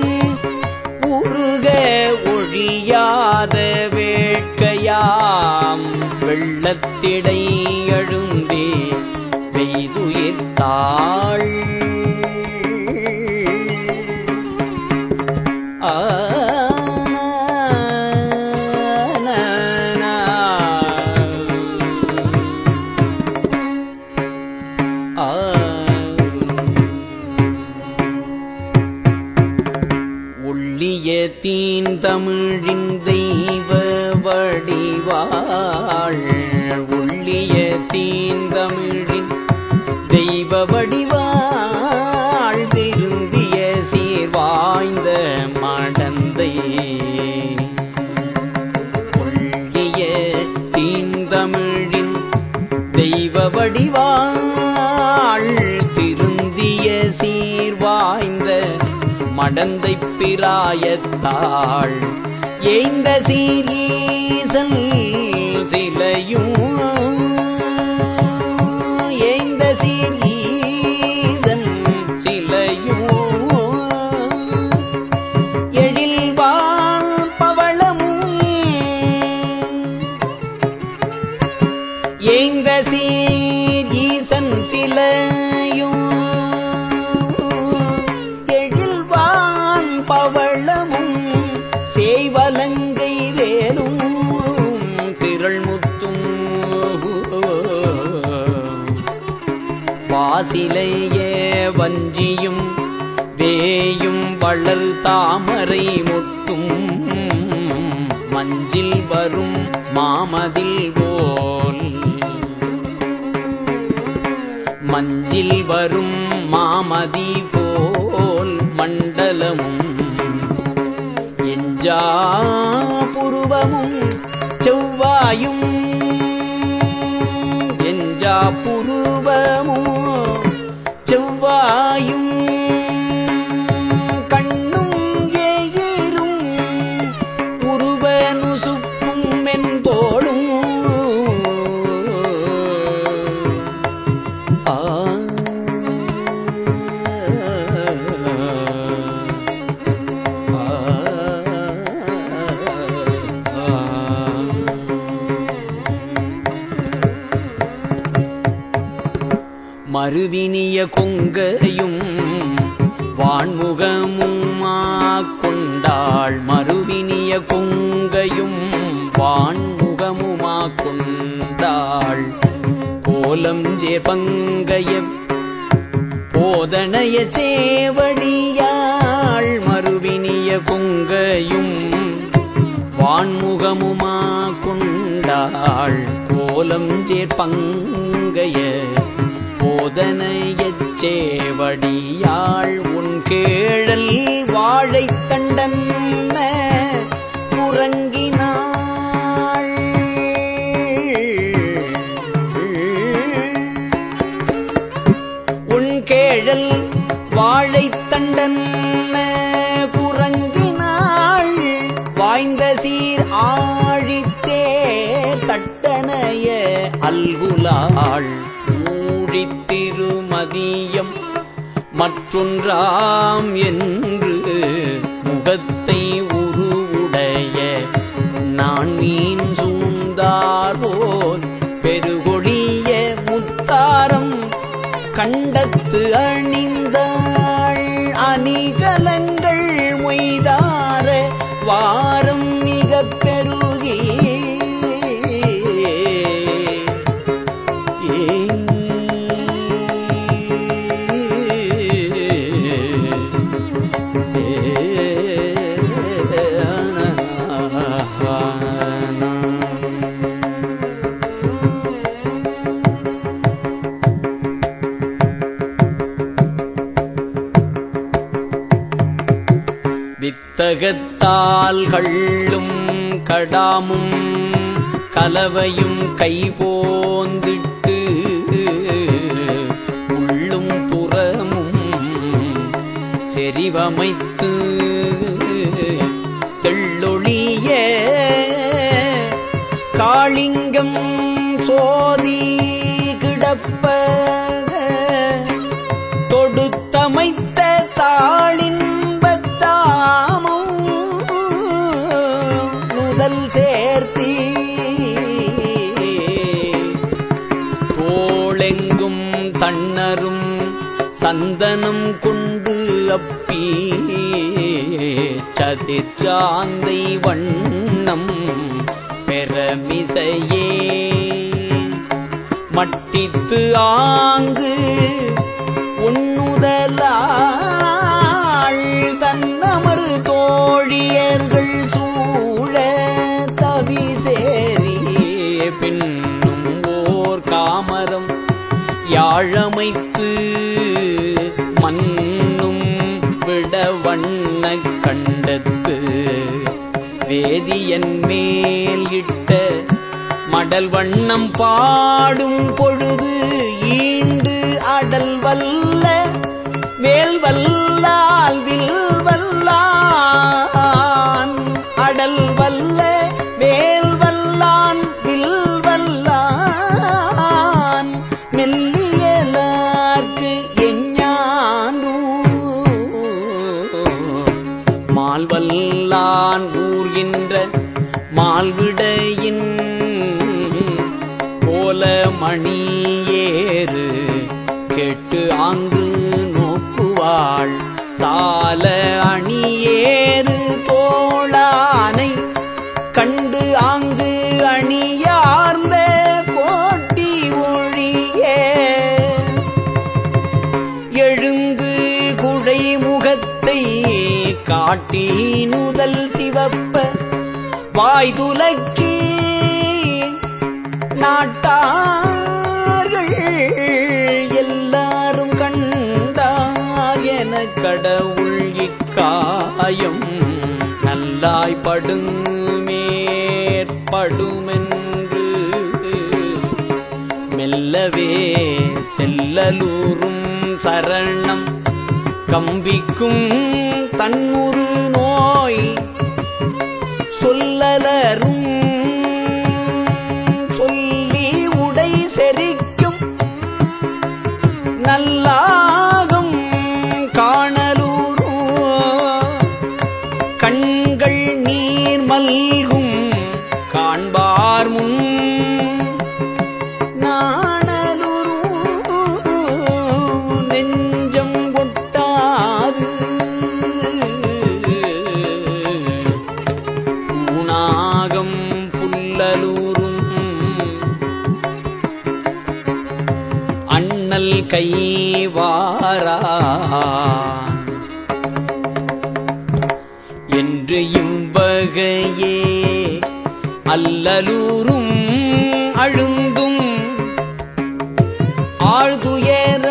உருக ஒழியாத வேட்கையாம் வெள்ளத்திடை எழுந்தே பெய்துயிர்த்தாள் ஆ ஒள்ளிய தீந்தமிழின் தெய்வ வடிவாள் ஒள்ளிய தீந்தமிழின் தெய்வ வடிவாள் திருந்திய சீர்வாய்ந்த மடந்தை ஒள்ளிய தீந்தமிழின் தெய்வ வடிவாள் திருந்திய சீர்வாய்ந்த மடந்தை பிராயத்தாள் ஏய்ந்த சீரீசல் சிலையும் வாசிலைய வஞ்சியும் வேயும் வளர் தாமரை முட்டும் மஞ்சில் வரும் மாமதில் போல் மஞ்சில் வரும் மாமதி போல் மண்டலமும் எஞ்சா புருவமும் செவ்வாயும் எஞ்சா புருவமும் செவ்வாயும் கண்ணும் ஏயிரும் உருவனு சுப்பும் மென்தோளும் ஆ மறுவினிய கொங்கையும் வான்முகமுமா கொண்டாள் மறுவினிய கொங்கையும் வான்முகமுமா கொண்டாள் கோலம் ஜே பங்கைய போதனைய சேவடியாள் மறுவினிய கொங்கையும் வான்முகமுமா கொண்டாள் கோலம் சேர்பங்கைய போதனையச் சேவடியாள் உன் கேழல் வாழைத் தண்டன்ன உறங்கினாள் உன் கேழல் வாழைத் தண்டன்ன குறங்கினாள் வாய்ந்த சீர் ஆழித்தேர் தட்டனைய அல்குலாள் மூழித்திருமதியம் மற்றொன்றாம் என்று முகத்தை உருவுடைய நான் மீன் சூழ்ந்தார்போல் பெருகொழிய முத்தாரம் கண்டத்து அணிந்தாள் அணிகலங்கள் மொய்தார வாரம் மிகப் பெருகி வித்தகத்தால் கள்ளும் கடாமும் கலவையும் கைபோந்திட்டு உள்ளும் புறமும் செறிவமைத்து தெள்ளொழிய காளிங்கம் சோதி கிடப்ப தொடுத்தமைத்த தாளின்பத்தாமும் முதல் சேர்த்தி தோளெங்கும் தன்னரும் சந்தனம் கொண்டு அப்பி சதிர்ச்சாந்தை வண்ணம் பெறமிசையே மட்டித்து ஆங்கு உன்னுதலாள் தன்னமரு தோழியர்கள் சூழ தவிசேரி பின்னும் ஓர் காமரம் யாழமைத்து மன்னும் விடவண்ண கண்டத்து வேதியன் மேல் இட்ட மடல் வண்ணம் பாடும் பொழுது ஈண்டு அடல் வல்ல வேல் வல்லால் வில் வல்லான் அடல் வல்ல வேல் வல்லான் வில் வல்லான் மெல்லியலார்க்கு எஞ்ஞானூ மால்வல்லான் ஊர்கின்ற மால்விடையின் கோல மணியேறு கெட்டு ஆங்கு நோக்குவாள் சால அணியேறு தோளானை கண்டு ஆங்கு அணியார்ந்த கோட்டி ஒழியே வாட்டி நுதல் சிவப்ப வாய்துலக்கி நாட்டார்கள் எல்லாரும் கண்டார் என கடவுள் இக்காயம் நல்லாய் படுமேற்படுமென்று மெல்லவே செல்லலூரும் சரணம் கம்பிக்கும் தன்முறு நோய் சொல்லலரும் சொல்லி உடை செரிக்கும் நல்லாகும் காணலூரோ கண்கள் நீர் மல்கும் காண்பார் முன் நாணலுரு நெஞ்சம் கொட்டாது ஊனாகம் புல்லலூரும் அண்ணல் கைவாரா என்று இவ்வகையே அல்லலூரும் அழுந்தும் ஆழ்துயர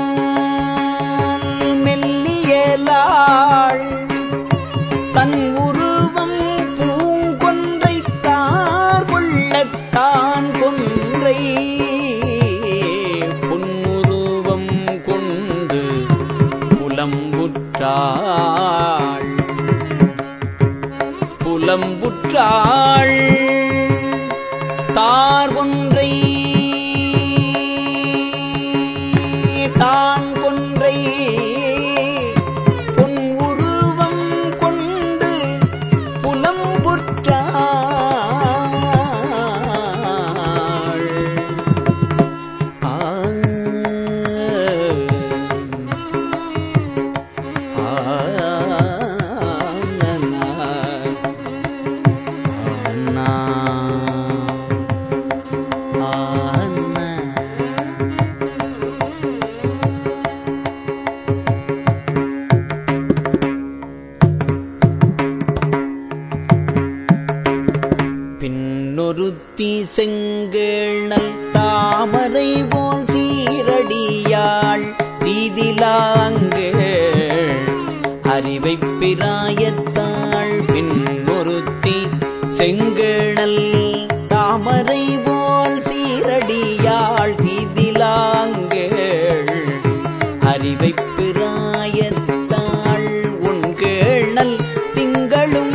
மெல்லியலாள் தன் உருவம் பூங்கொன்றை தார் கொள்ளத்தான் கொன்றை பொன்னுருவம் கொண்டு புலம்புற்றாள் புலம்புற்றாள் தார் ஒன்றை தான் கொன்றை பொன் உருவம் கொண்டு புலம்புற்றாள் ஆ பின்னொருத்தி செங்கேணல் தாமரை போல் சீரடியாள் தீதிலாங்கேள் அறிவைப் பிராயத்தாள் பின்னொருத்தி செங்கேணல் தாமரை போல் சீரடியாள் தீதிலாங்கேள் அறிவைப் பிராயத்தாள் உன்கேணல் திங்களும்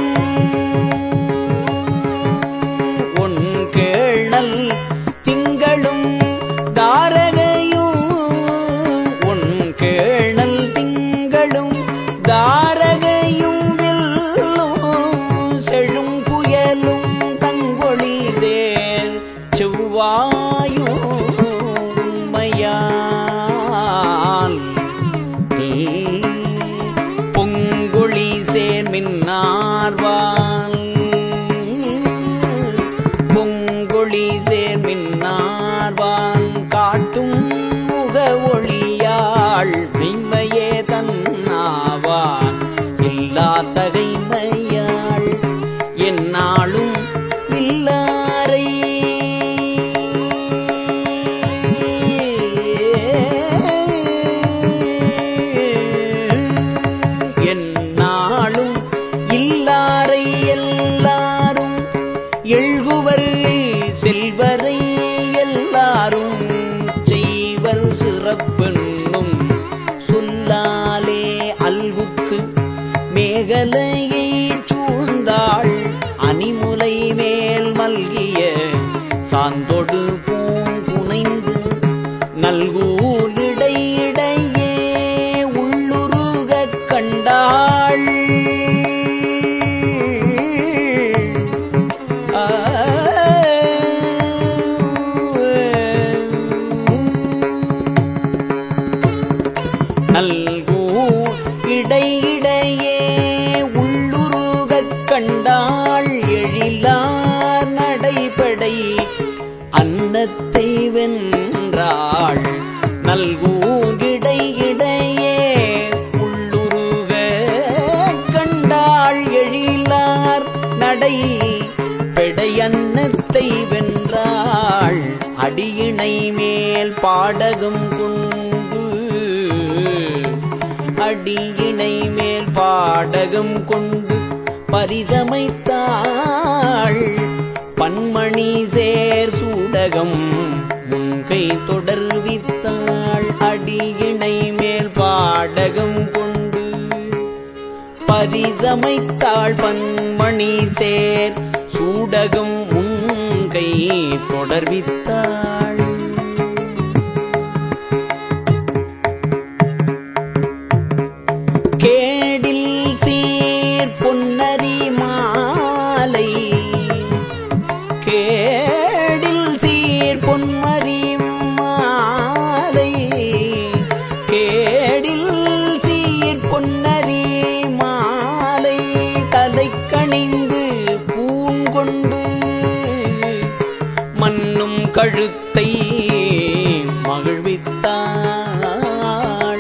உன் கேணல் திங்களும் தாரகையும் உன் கேணல் திங்களும் தாரகையும் வில்லும் செழும் புயலும் தங்கொழிதேன் செவ்வாயும் உண்மையால் பொங்கொழி சேர்மின்னார்வால் பொங்கொழி சேர்மின்னார்வான் காட்டும் முக ஒளியாள் மெய்மையே தன்னாவான் இல்லா தகைமையாள் என்னாலும் இல்லாரை என்னாலும் இல்லாரை எல்லாரும் எழுகுவர் செல்வரை எல்லாரும் செய்வர் சிறப்பென்னும் சொல்லாலே அல்வுக்கு மேகலையை சூழ்ந்தாள் அணிமுலை மேல் மல்கிய சாந்தொடு பூங்குனைந்து நல்கூர் இடையிடையே உள்ளுருகக் கண்டாள் ஆ நல்கூர் இடையிடையே உள்ளுருகக் கண்டாள் எழிலார் நடைபடை அன்னத்தை வென்றாள் நல்கூர் இடையிடையே உள்ளுருக கண்டாள் அடியிணை மேல் பாடகம் கொண்டு அடியிணை மேல் பாடகம் கொண்டு பரிசமைத்தாள் பன்மணி சேர் சூடகம் முன்கை தொடர்வித்தாள் அடியிணை மேல் பாடகம் கொண்டு பரிசமைத்தாள் பன்மணி சேர் சூடகம் முன்கை தொடர்வித்தாள் கேடில் சீர் பொன்னரி மாலை கேடில் சீர் பொன்மரி மாலை கேடில் சீர் பொன்னரி மாலை தலை கணிந்து பூங்கொண்டு மன்னும் கழுத்தை மகிழ்வித்தாள்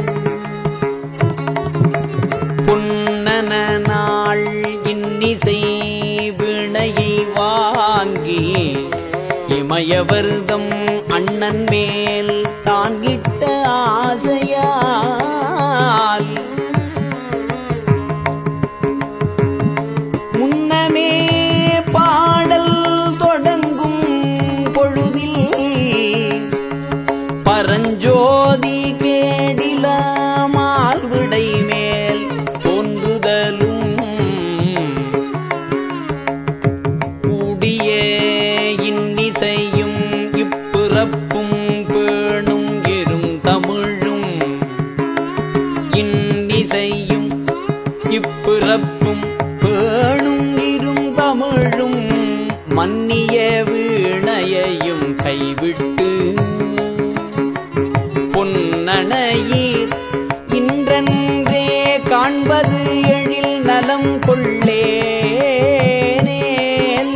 பொன்னன நாள் இன்னிசை வினையை வாங்கி இமயவர்தம் அண்ணன் மேல் தாங்கிட்ட ஆசையால் முன்னமே பாடல் தொடங்கும் பொழுதில் பரஞ்சோதி கேடிலாமால் விடை மேல் தோன்றுதலும் கூடிய இன்னிசையும் இப்பிறப்பும் பேணும் எரும் தமிழும் இன்னிசையும் இப்பிறப்பும் பேணும் இரும் தமிழும் மன்னிய வீணையையும் கைவிட்டு பொன்னணையீர் இன்றன்றே காண்பது எழில் நலம் கொள்ளேனேல்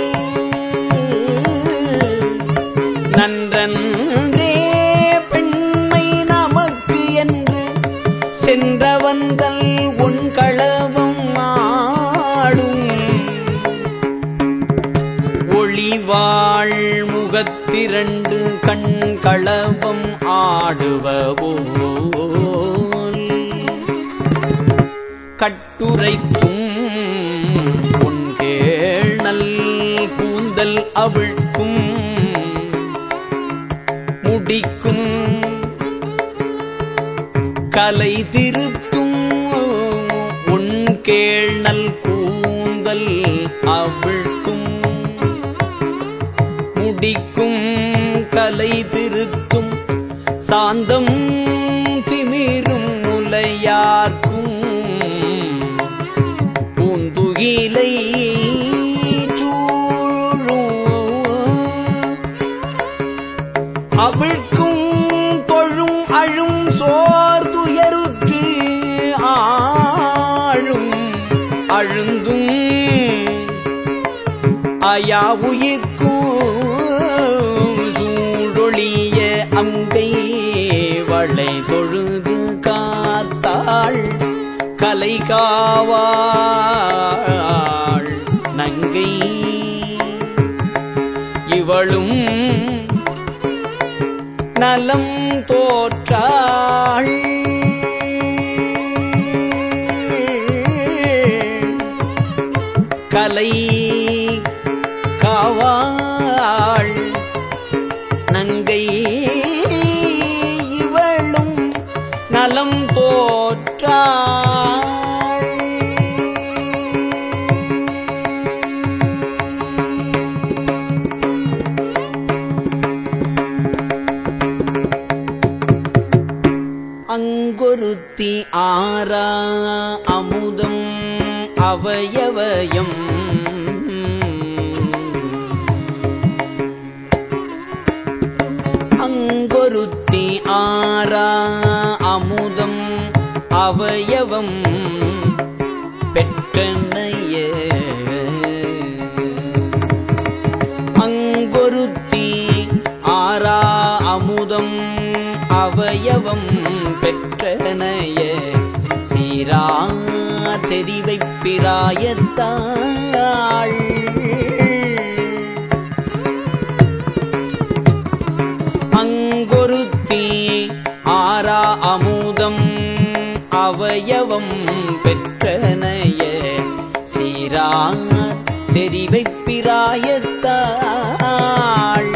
நன்றன்றே பெண்மை நமக்கு என்று சென்றவந்தல் உன் களவும் ஆடும் ஒளிவாள் முகத்திரண்டு கண் களவம் ஆடுவபோல் கட்டுரைத்தும் உன் கேழ்நல் கூந்தல் அவிழ்க்கும் முடிக்கும் கலை திருத்தும் உன் கேழ்நல் கூந்தல் அவிழ்க்கும் முடிக்கும் கலை திருத்தும் சாந்தம் திமிரும் முலையார்க்கும் பூந்துகிலை சூழும் அவிழ்க்கும் தொழும் அழும் சோர்துயருற்று ஆழும் அழுந்தும் அயா உயிர்க்கும் சூழொழிய அங்கை வளை தொழுது காத்தாள் கலை காவாள் நங்கை இவளும் நலம் தோற்றாள் கலை காவாள் நங்கை இவளும் நலம் தோற்றாள் அங்கொருத்தி ஆரா அமுதம் அவயவயம் அங்கொருத்தி ஆரா அமுதம் அவயவம் பெற்றனைய அங்கொருத்தி ஆரா அமுதம் அவயவம் பெற்றனைய சீரா தெரிவைப் பிராயத்தாள் செறிவைப் பிராயத்தாள்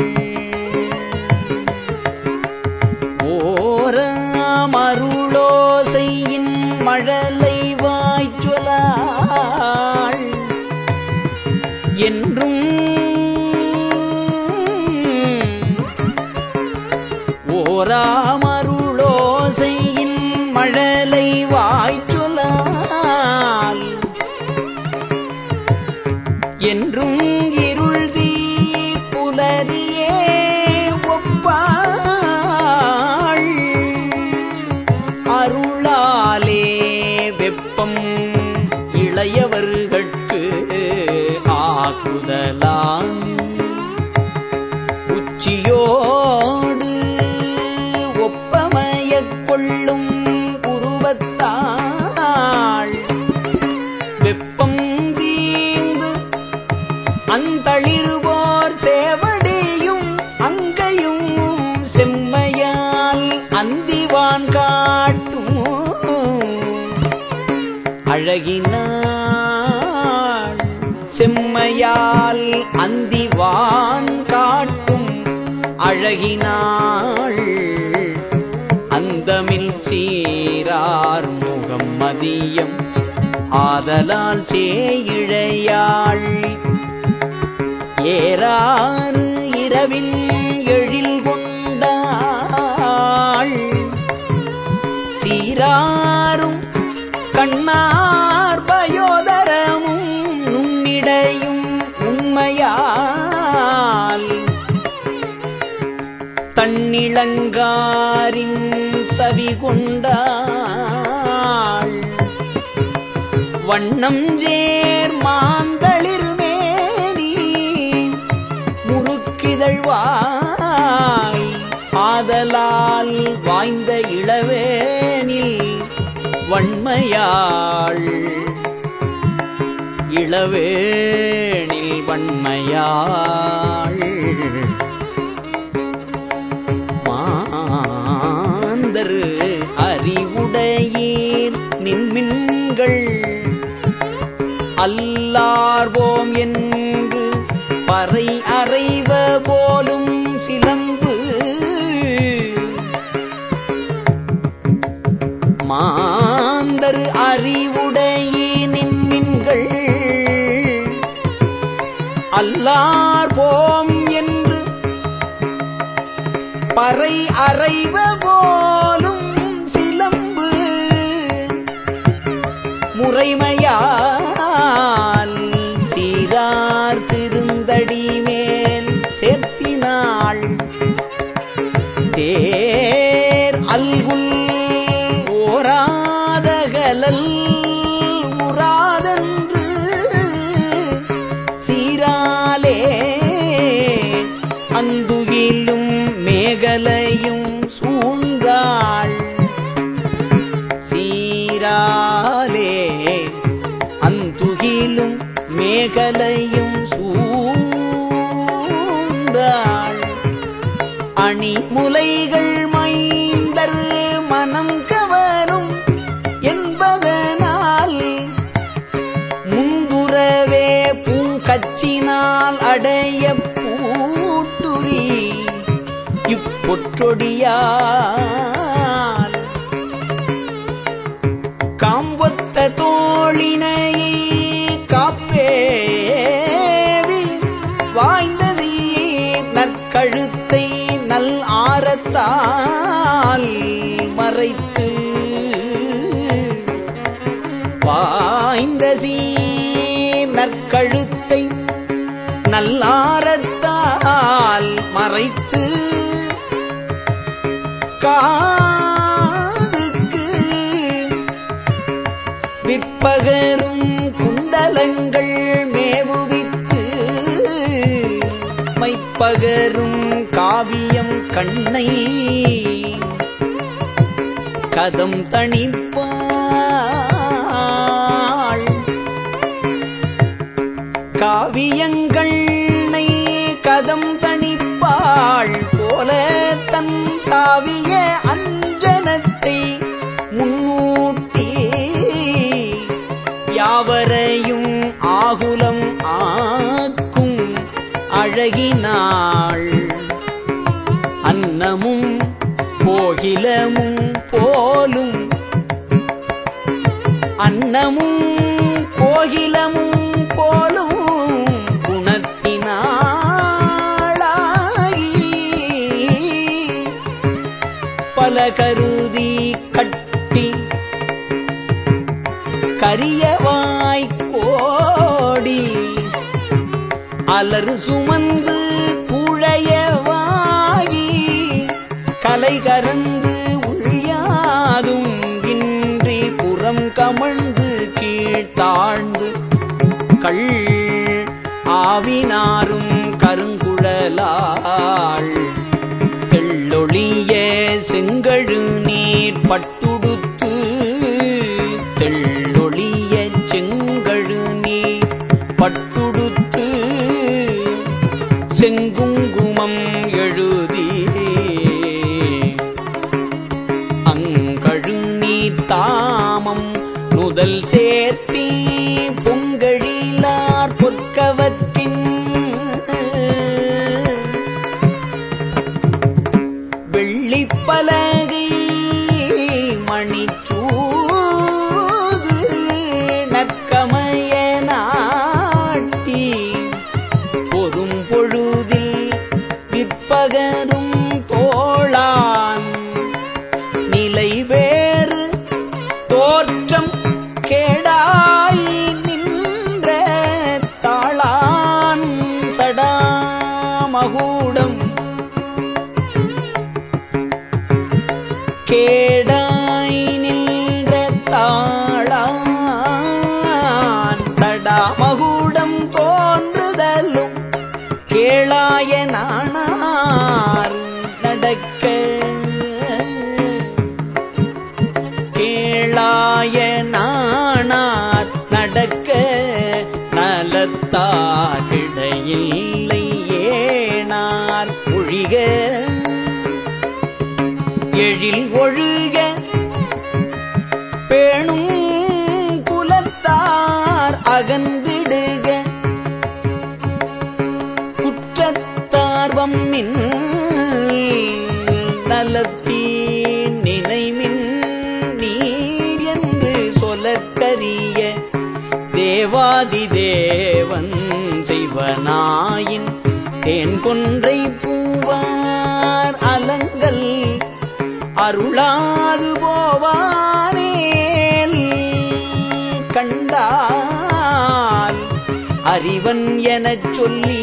ஓரமருளோசையின் மழலை வாய்ச்சொலாள் என்றும் ஓராமருளோசையில் மழலை வாய்ச்சொலால் என்றும் இருள் தீர் புலரியே ஒப்பாள் அருளாலே வெப்பம் இளையவர்கட்கு ஆக்குதலான் உச்சியோடு ஒப்பமயக் கொள்ளும் உருவத்தாள் வெப்பம் தீங்கு அந்தளிர்வோர் சேவடியும் அங்கையும் செம்மையால் அந்திவான் காட்டும் அழகினாள் செம்மையால் அந்திவான் காட்டும் அழகினாள் அந்தமில் சீரார் முகம் மதியம் ஆதலால் சேயிழையாள் ஏறாறு இரவில் எழில் கொண்டாள் சீராரும் கண்ணார் பயோதரமும் நுண்ணிடையும் உண்மையால் தன்னிளங்காரின் சவி கொண்டாள் வண்ணம் சேர் மாந்தளிர்மேனி முறுக்கிதழ்வாய் ஆதலால் வாய்ந்த இளவேனில் வன்மையாள் இளவேனில் வன்மையாள் மாந்தர் அறிவுடையீர் நின்மின்கள் அல்லார்வோம் என்று பறை அறைவ போலும் சிலம்பு மாந்தர் அறிவுடையீனின் மின்கள் அல்லார்வோம் என்று பறை அறைவ போலும் சிலம்பு முறைமையால் சீரார் திருந்தடி மேல் சேர்த்தினாள் தேர் அல்குல் ஓராதகலல் உராதன்று சீராலே அந்துகிலும் மேகலையும் சூழ்ந்தாள் சீராலே அந்துகிலும் மேகலையும் சூழ்ந்தாள் அணிமுலைகள் மைந்தர் மனம் கவரும் என்பதனால் முந்துரவே பூங்கச்சினால் அடைய பூட்டுரி இப்பொற்றொடியால் காம்பொத்த தோழினையை காப்பேவி வாய்ந்ததே நற்கழுத்தை நல் ஆரத்தால் மறைத்து வாய்ந்த சீர் நற்கழுத்தை நல்லாரத்தால் மறைத்து காதுக்கு விற்பகரும் குண்டலங்கள் மேவுவித்து மைப்பகரும் காவியம் கண்ணை கதம் தணிப்பாள் காவியங்கண்ணை கதம் தணிப்பாள் போல தன் காவிய அஞ்சனத்தை முன்னூட்டி யாவரையும் ஆகுலம் ஆ பழகினாள் அன்னமும் கோகிலமும் போலும் அன்னமும் கோகிலமும் போலும் குணத்தினாளாகி பல கருதி கட்டி கரியவாய் கோடி அலறு சுமந்து குழையவாகி கலை கரந்து உழியாதும் இன்றி புறம் கமழ்ந்து கீழ்த்தாழ்ந்து கள் ஆவினாரும் கருங்குழலாள் தெள்ளொளிய செங்கழு நீர் பட்டுடுத்து தெள்ளொளிய செங்கழு நீர் பட்டுடுத்து செங்குங்குமம் எழுதி அங்கழு நீர் தாமம் நுதல் சேர்த்தி பொங்கழிலார் பொற்கவத்தின் வெள்ளிப்பலகை மணிச்சூது நற்கமய நாட்டி பொறும் பொழுதில் விற்பகரும் தோளான் நிலை வேறு தோற்றம் கேடாய் நின்ற தாளான் சடாமகூடம் கேடாய் நின்ற தாளான் சடாமகுடம் தோன்றுதலும் கேளாய நாணார் நடக்க கேளாய நாணார் நடக்க நலத்தாரிடையில்லை ஏனார் ஒழிக எழில் ஒழுக பேணும் குலத்தார் அகன்றிடுக குற்றத்தார்வம் மின் நலத்தீன் நினைமின் நீர் என்று சொல்லற்கரிய தேவாதி தேவன் செய்வனாயின் தேன் கொன்றை பூவார் அலங்கள் அருளாது போவானேல் கண்டால் அறிவன் எனச் சொல்லி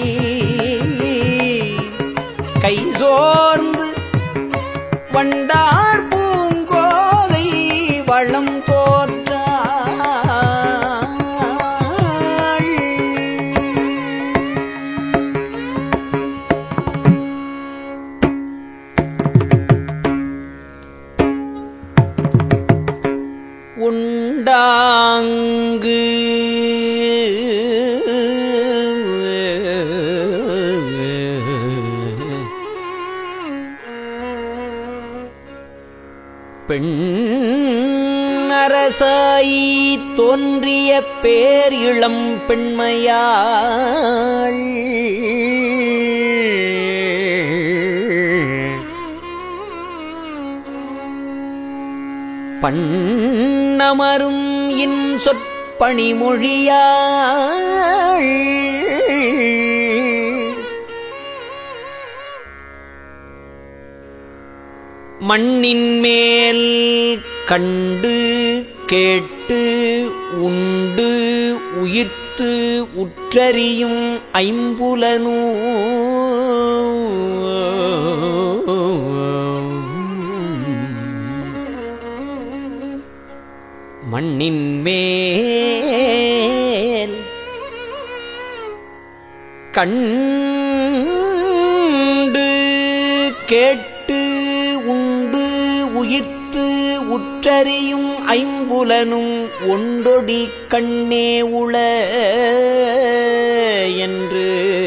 கை சோர்ந்து வண்டார் பூங்கோதை வளம் தோற்றாள் உண்டாங்கு பெண் அரசாய் தோன்றிய பேர் இளம் பெண்மையாள் பண்ணமரும் இன் சொற்பணிமொழியாள் மண்ணின் மேல் கண்டு கேட்டு உண்டு உயிர்த்து உற்றறியும் ஐம்புலனூ மண்ணின் மேல் கண்டு கேட்டு உண்டு உயிர்த்து உற்றறியும் ஐம்புலனும் ஒண்டொடி கண்ணே உள என்று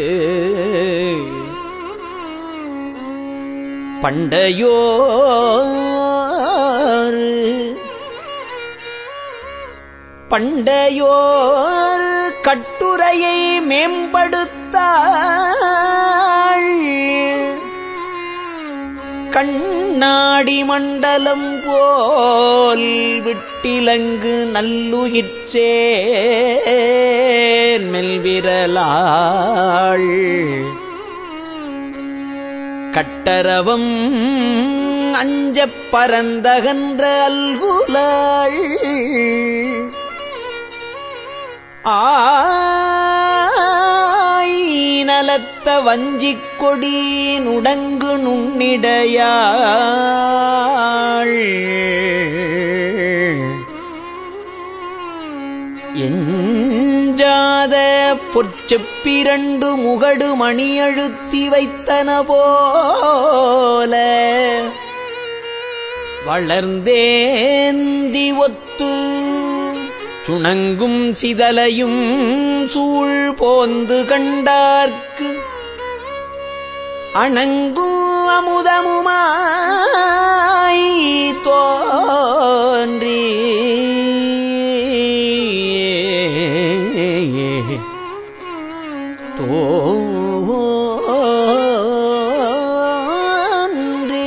பண்டையோர் பண்டையோர் கட்டுரையை மேம்படுத்த கண்ணாடி மண்டலம் போல் விட்டிலங்கு நல்லுயிர்ச்சேர் மெல்விரலாள் கட்டரவம் அஞ்சப் பரந்தகன்ற அல்குலாள் ஆயினலத்த வஞ்சிக் கொடி நுடங்கு நுண்ணிடையாள் எஞ்சாத பொற்செப்பிரண்டு முகடு மணியழுத்தி வைத்தன போல வளர்ந்தேந்தி ஒத்து சுணங்கும் சிதலையும் சூழ் போந்து கண்டார்க்கு அணங்கும் அமுதமுமாய் தோன்றி தோன்றி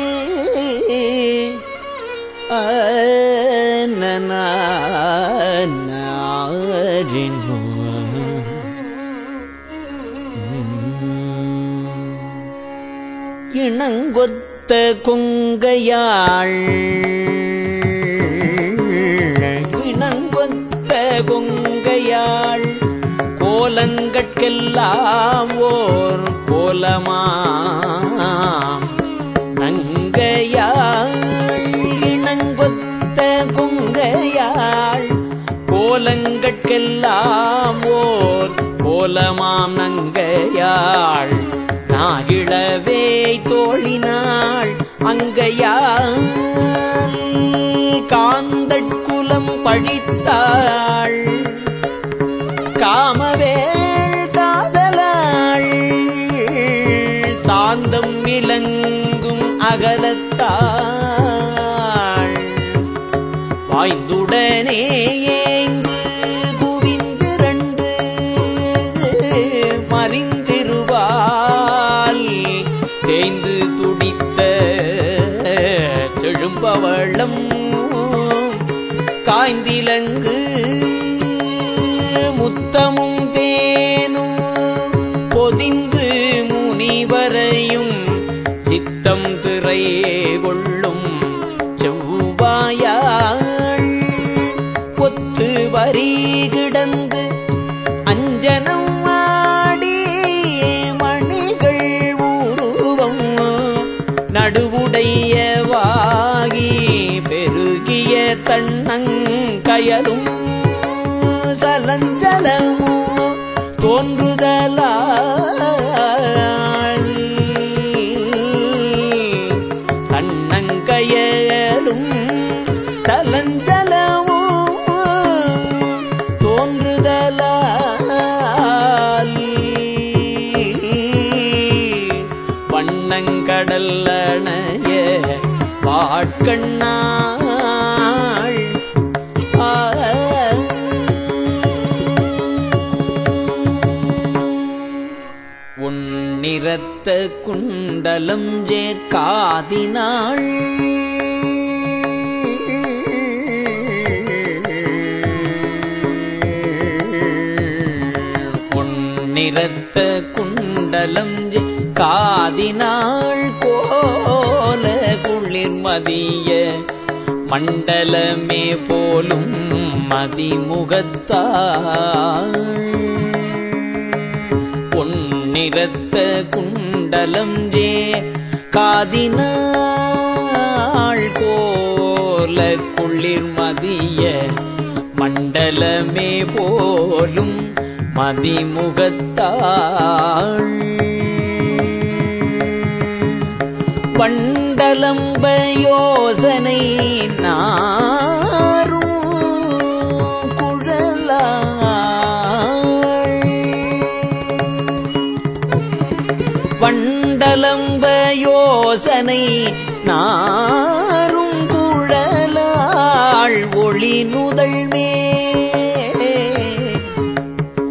அனநாரினோ இணங்கொத்த கொங்கையாள் இணங்கொத்த கொங்கையாள் கோலங்கட்கெல்லாம் ஓர் கோலமாம் நங்கையாள் இணங்கொத்த கொங்கையாள் கோலங்கட்கெல்லாம் ஓர் கோலமாம் நங்கையாள் நாகிழவே தோழினாள் அங்கையாள் காந்தட்குலம் பழித்தாள் காமவேள் காதலாள் சாந்தம் விளங்கும் அகலத்தாள் வாய்ந்துடனே ஏங்கு குவிந்திரண்டு மறிந்திருவால் தேய்ந்து துடித்த செழும்பவளம் காய்ந்திலங்கு முத்தமும் தேனும் பொதிந்து முனிவரையும் சித்தம் திரை கொள்ளும் செவ்வாயாள் பொத்து வரி கிடந்து அஞ்சனம் ஆடி மணிகள் உருவம் நடுவுடையவாகி பெருகிய தன்னங்கயலும் சலஞ்சலமும் தோன்றுதலாள் தன்னங்கயலும் சலஞ்சலமும் தோன்றுதலால் வண்ணங்கடல் அணைய பாட்கண்ணாள் ஆ உன்னிறத்த குண்டலம் ஜேற்காதினாள் உன்னிறத்த குண்டலம் ஜே காதினாள் கோல குளிர் மதிய மண்டலமே போலும் மதிமுகத்தாள் பொன்னிறத்த குண்டலம் ஜே காதினாள் கோல குளிர் மதிய மண்டலமே போலும் மதிமுகத்தாள் பண்டலம்ப யோசனை நாரும் குழலாள் வண்டலம்ப யோசனை நாரும் குழலாள் ஒளி நுதழ்மே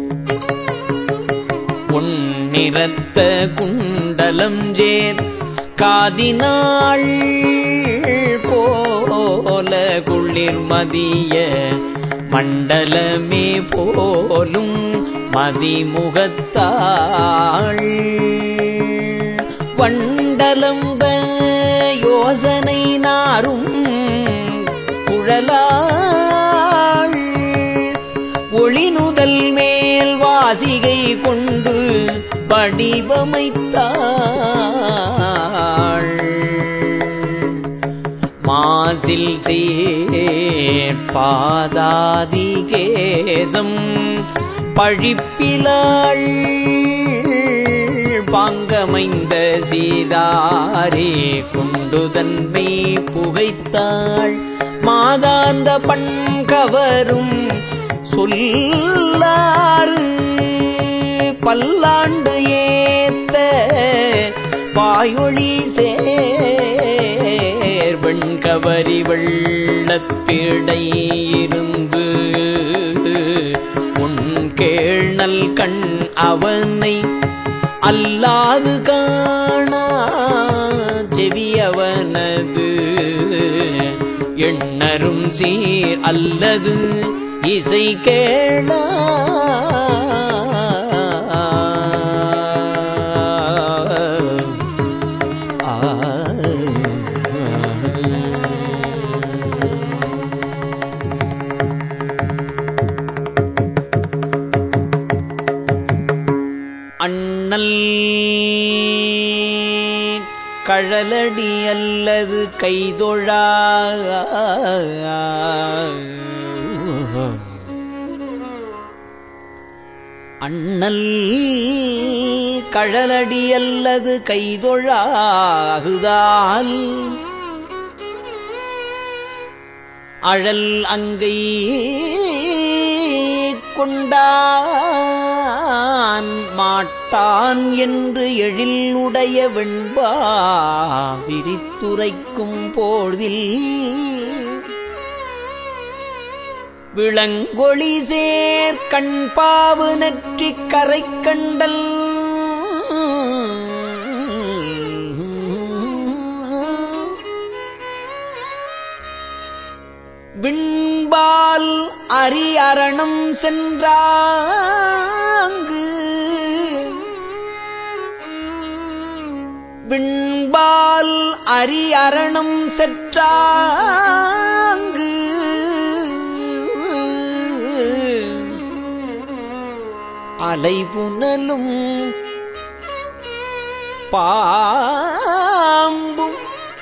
பொன்னிறத்த குண்டலம் ஜேர் காதினாள் போல குளிர் மதிய மண்டலமே போலும் மதிமுகத்தாள் வண்டலம்ப யோசனை நாரும் குழலாள் ஒளிநுதல் மேல் வாசிகை கொண்டு வடிவமைத்தாள் மாசில் சேர்பாதாதிகேசம் பழிப்பிலாள் பாங்கமைந்த சீதாரே கொண்டு தன்மை புகைத்தாள் மாதாந்த பண்கவரும் சொல்லாறு பல்லாண்டு ஏத்த பாயொளி சேர்வெண்கவரி வெள்ளத்திடை இருந்து உன் கேழ்நல் கண் அவனை அல்லாது காணா செவியவனது எண்ணரும் சீர் அல்லது இசை கேளா அண்ணல் கழலடி அல்லது கைதொழா அண்ணல் கழலடி அல்லது கைதொழாகுதால் அழல் அங்கை கொண்டான் மாட்டான் என்று எழில் உடைய வெண்பா விரித்துரைக்கும் போதில் விளங்கொளி சேர் கண்பாவு நெற்றிக் கரை கண்டல் விண்பால் அரி அரணம் சென்றாங்கு விண்பால் அரி அரணம் செற்றாங்கு அலைபுனலும் பாம்பும்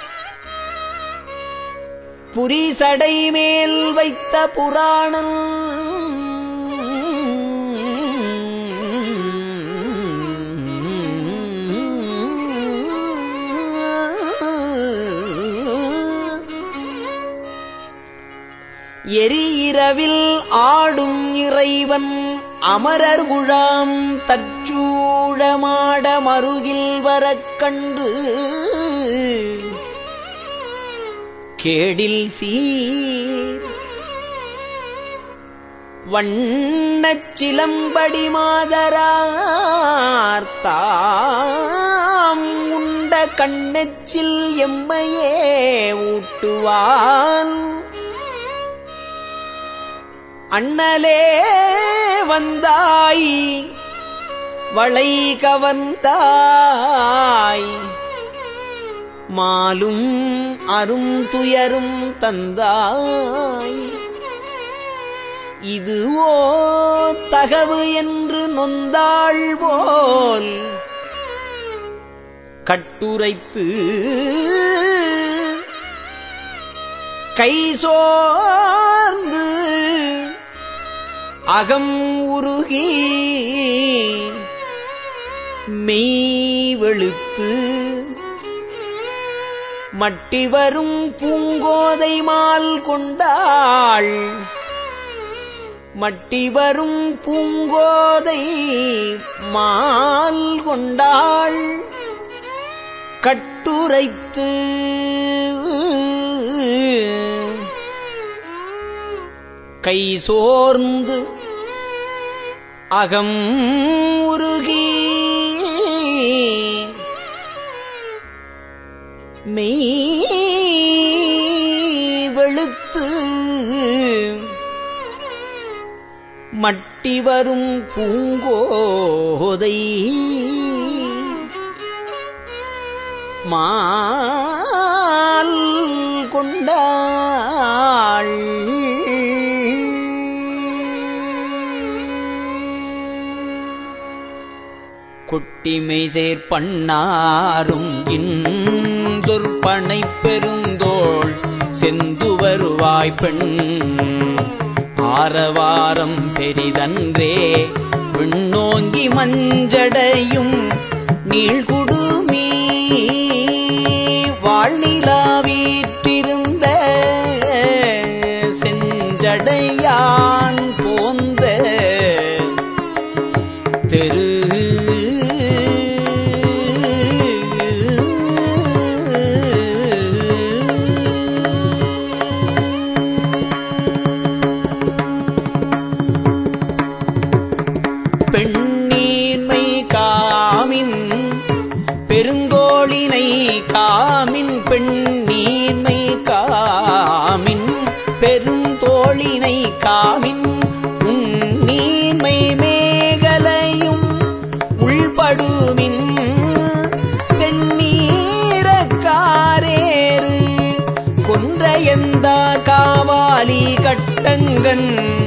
புரிசடை மேல் வைத்த புராணம் எரி இரவில் ஆடும் இறைவன் அமரர் குழாம் தற்சூழமாட மருகில் வரக் கண்டு கேடில் சீர் வண்ணச் சிலம்படி மாதரார் தாம் உண்ட கண்ணச்சில் எம்மையே ஊட்டுவான் அண்ணலே வந்தாய் வளை கவர்ந்தாய் மாலும் அரும் துயரும் தந்தாய் இதுவோ தகவு என்று நொந்தாள் போல் கட்டுரைத்து கை சோர்ந்து அகம் உருகி மெய் வெளுத்து மட்டி வரும் பூங்கோதை மால் கொண்டாள் மட்டி வரும் பூங்கோதை மால் கொண்டாள் கட்டுரைத்து கை சோர்ந்து அகம் உருகி மெய் வெளுத்து மட்டி வரும் பூங்கோதை மால் கொண்டாள் கொட்டிமை சேர்ப்பண்ணாரும் இன்தொற்பனை பெருந்தோள் செந்து வருவாய் பெண் ஆரவாரம் பெரிதன்றே விண்ணோங்கி மஞ்சடையும் நீள்குடுமீ வாழ்நிலாவீற்றிருந்த செஞ்சடையான் போந்த தெரு பெண்ணீர்மை காமின் பெருங்கோளினை காமின் பெண்ணீர்மை காமின் பெருந்தோளினை காமின் உன்னீர்மை மேகலையும் உள்படுமின் தென்னீரக்காரேறு கொன்ற எந்த காவாலி கட்டங்கன்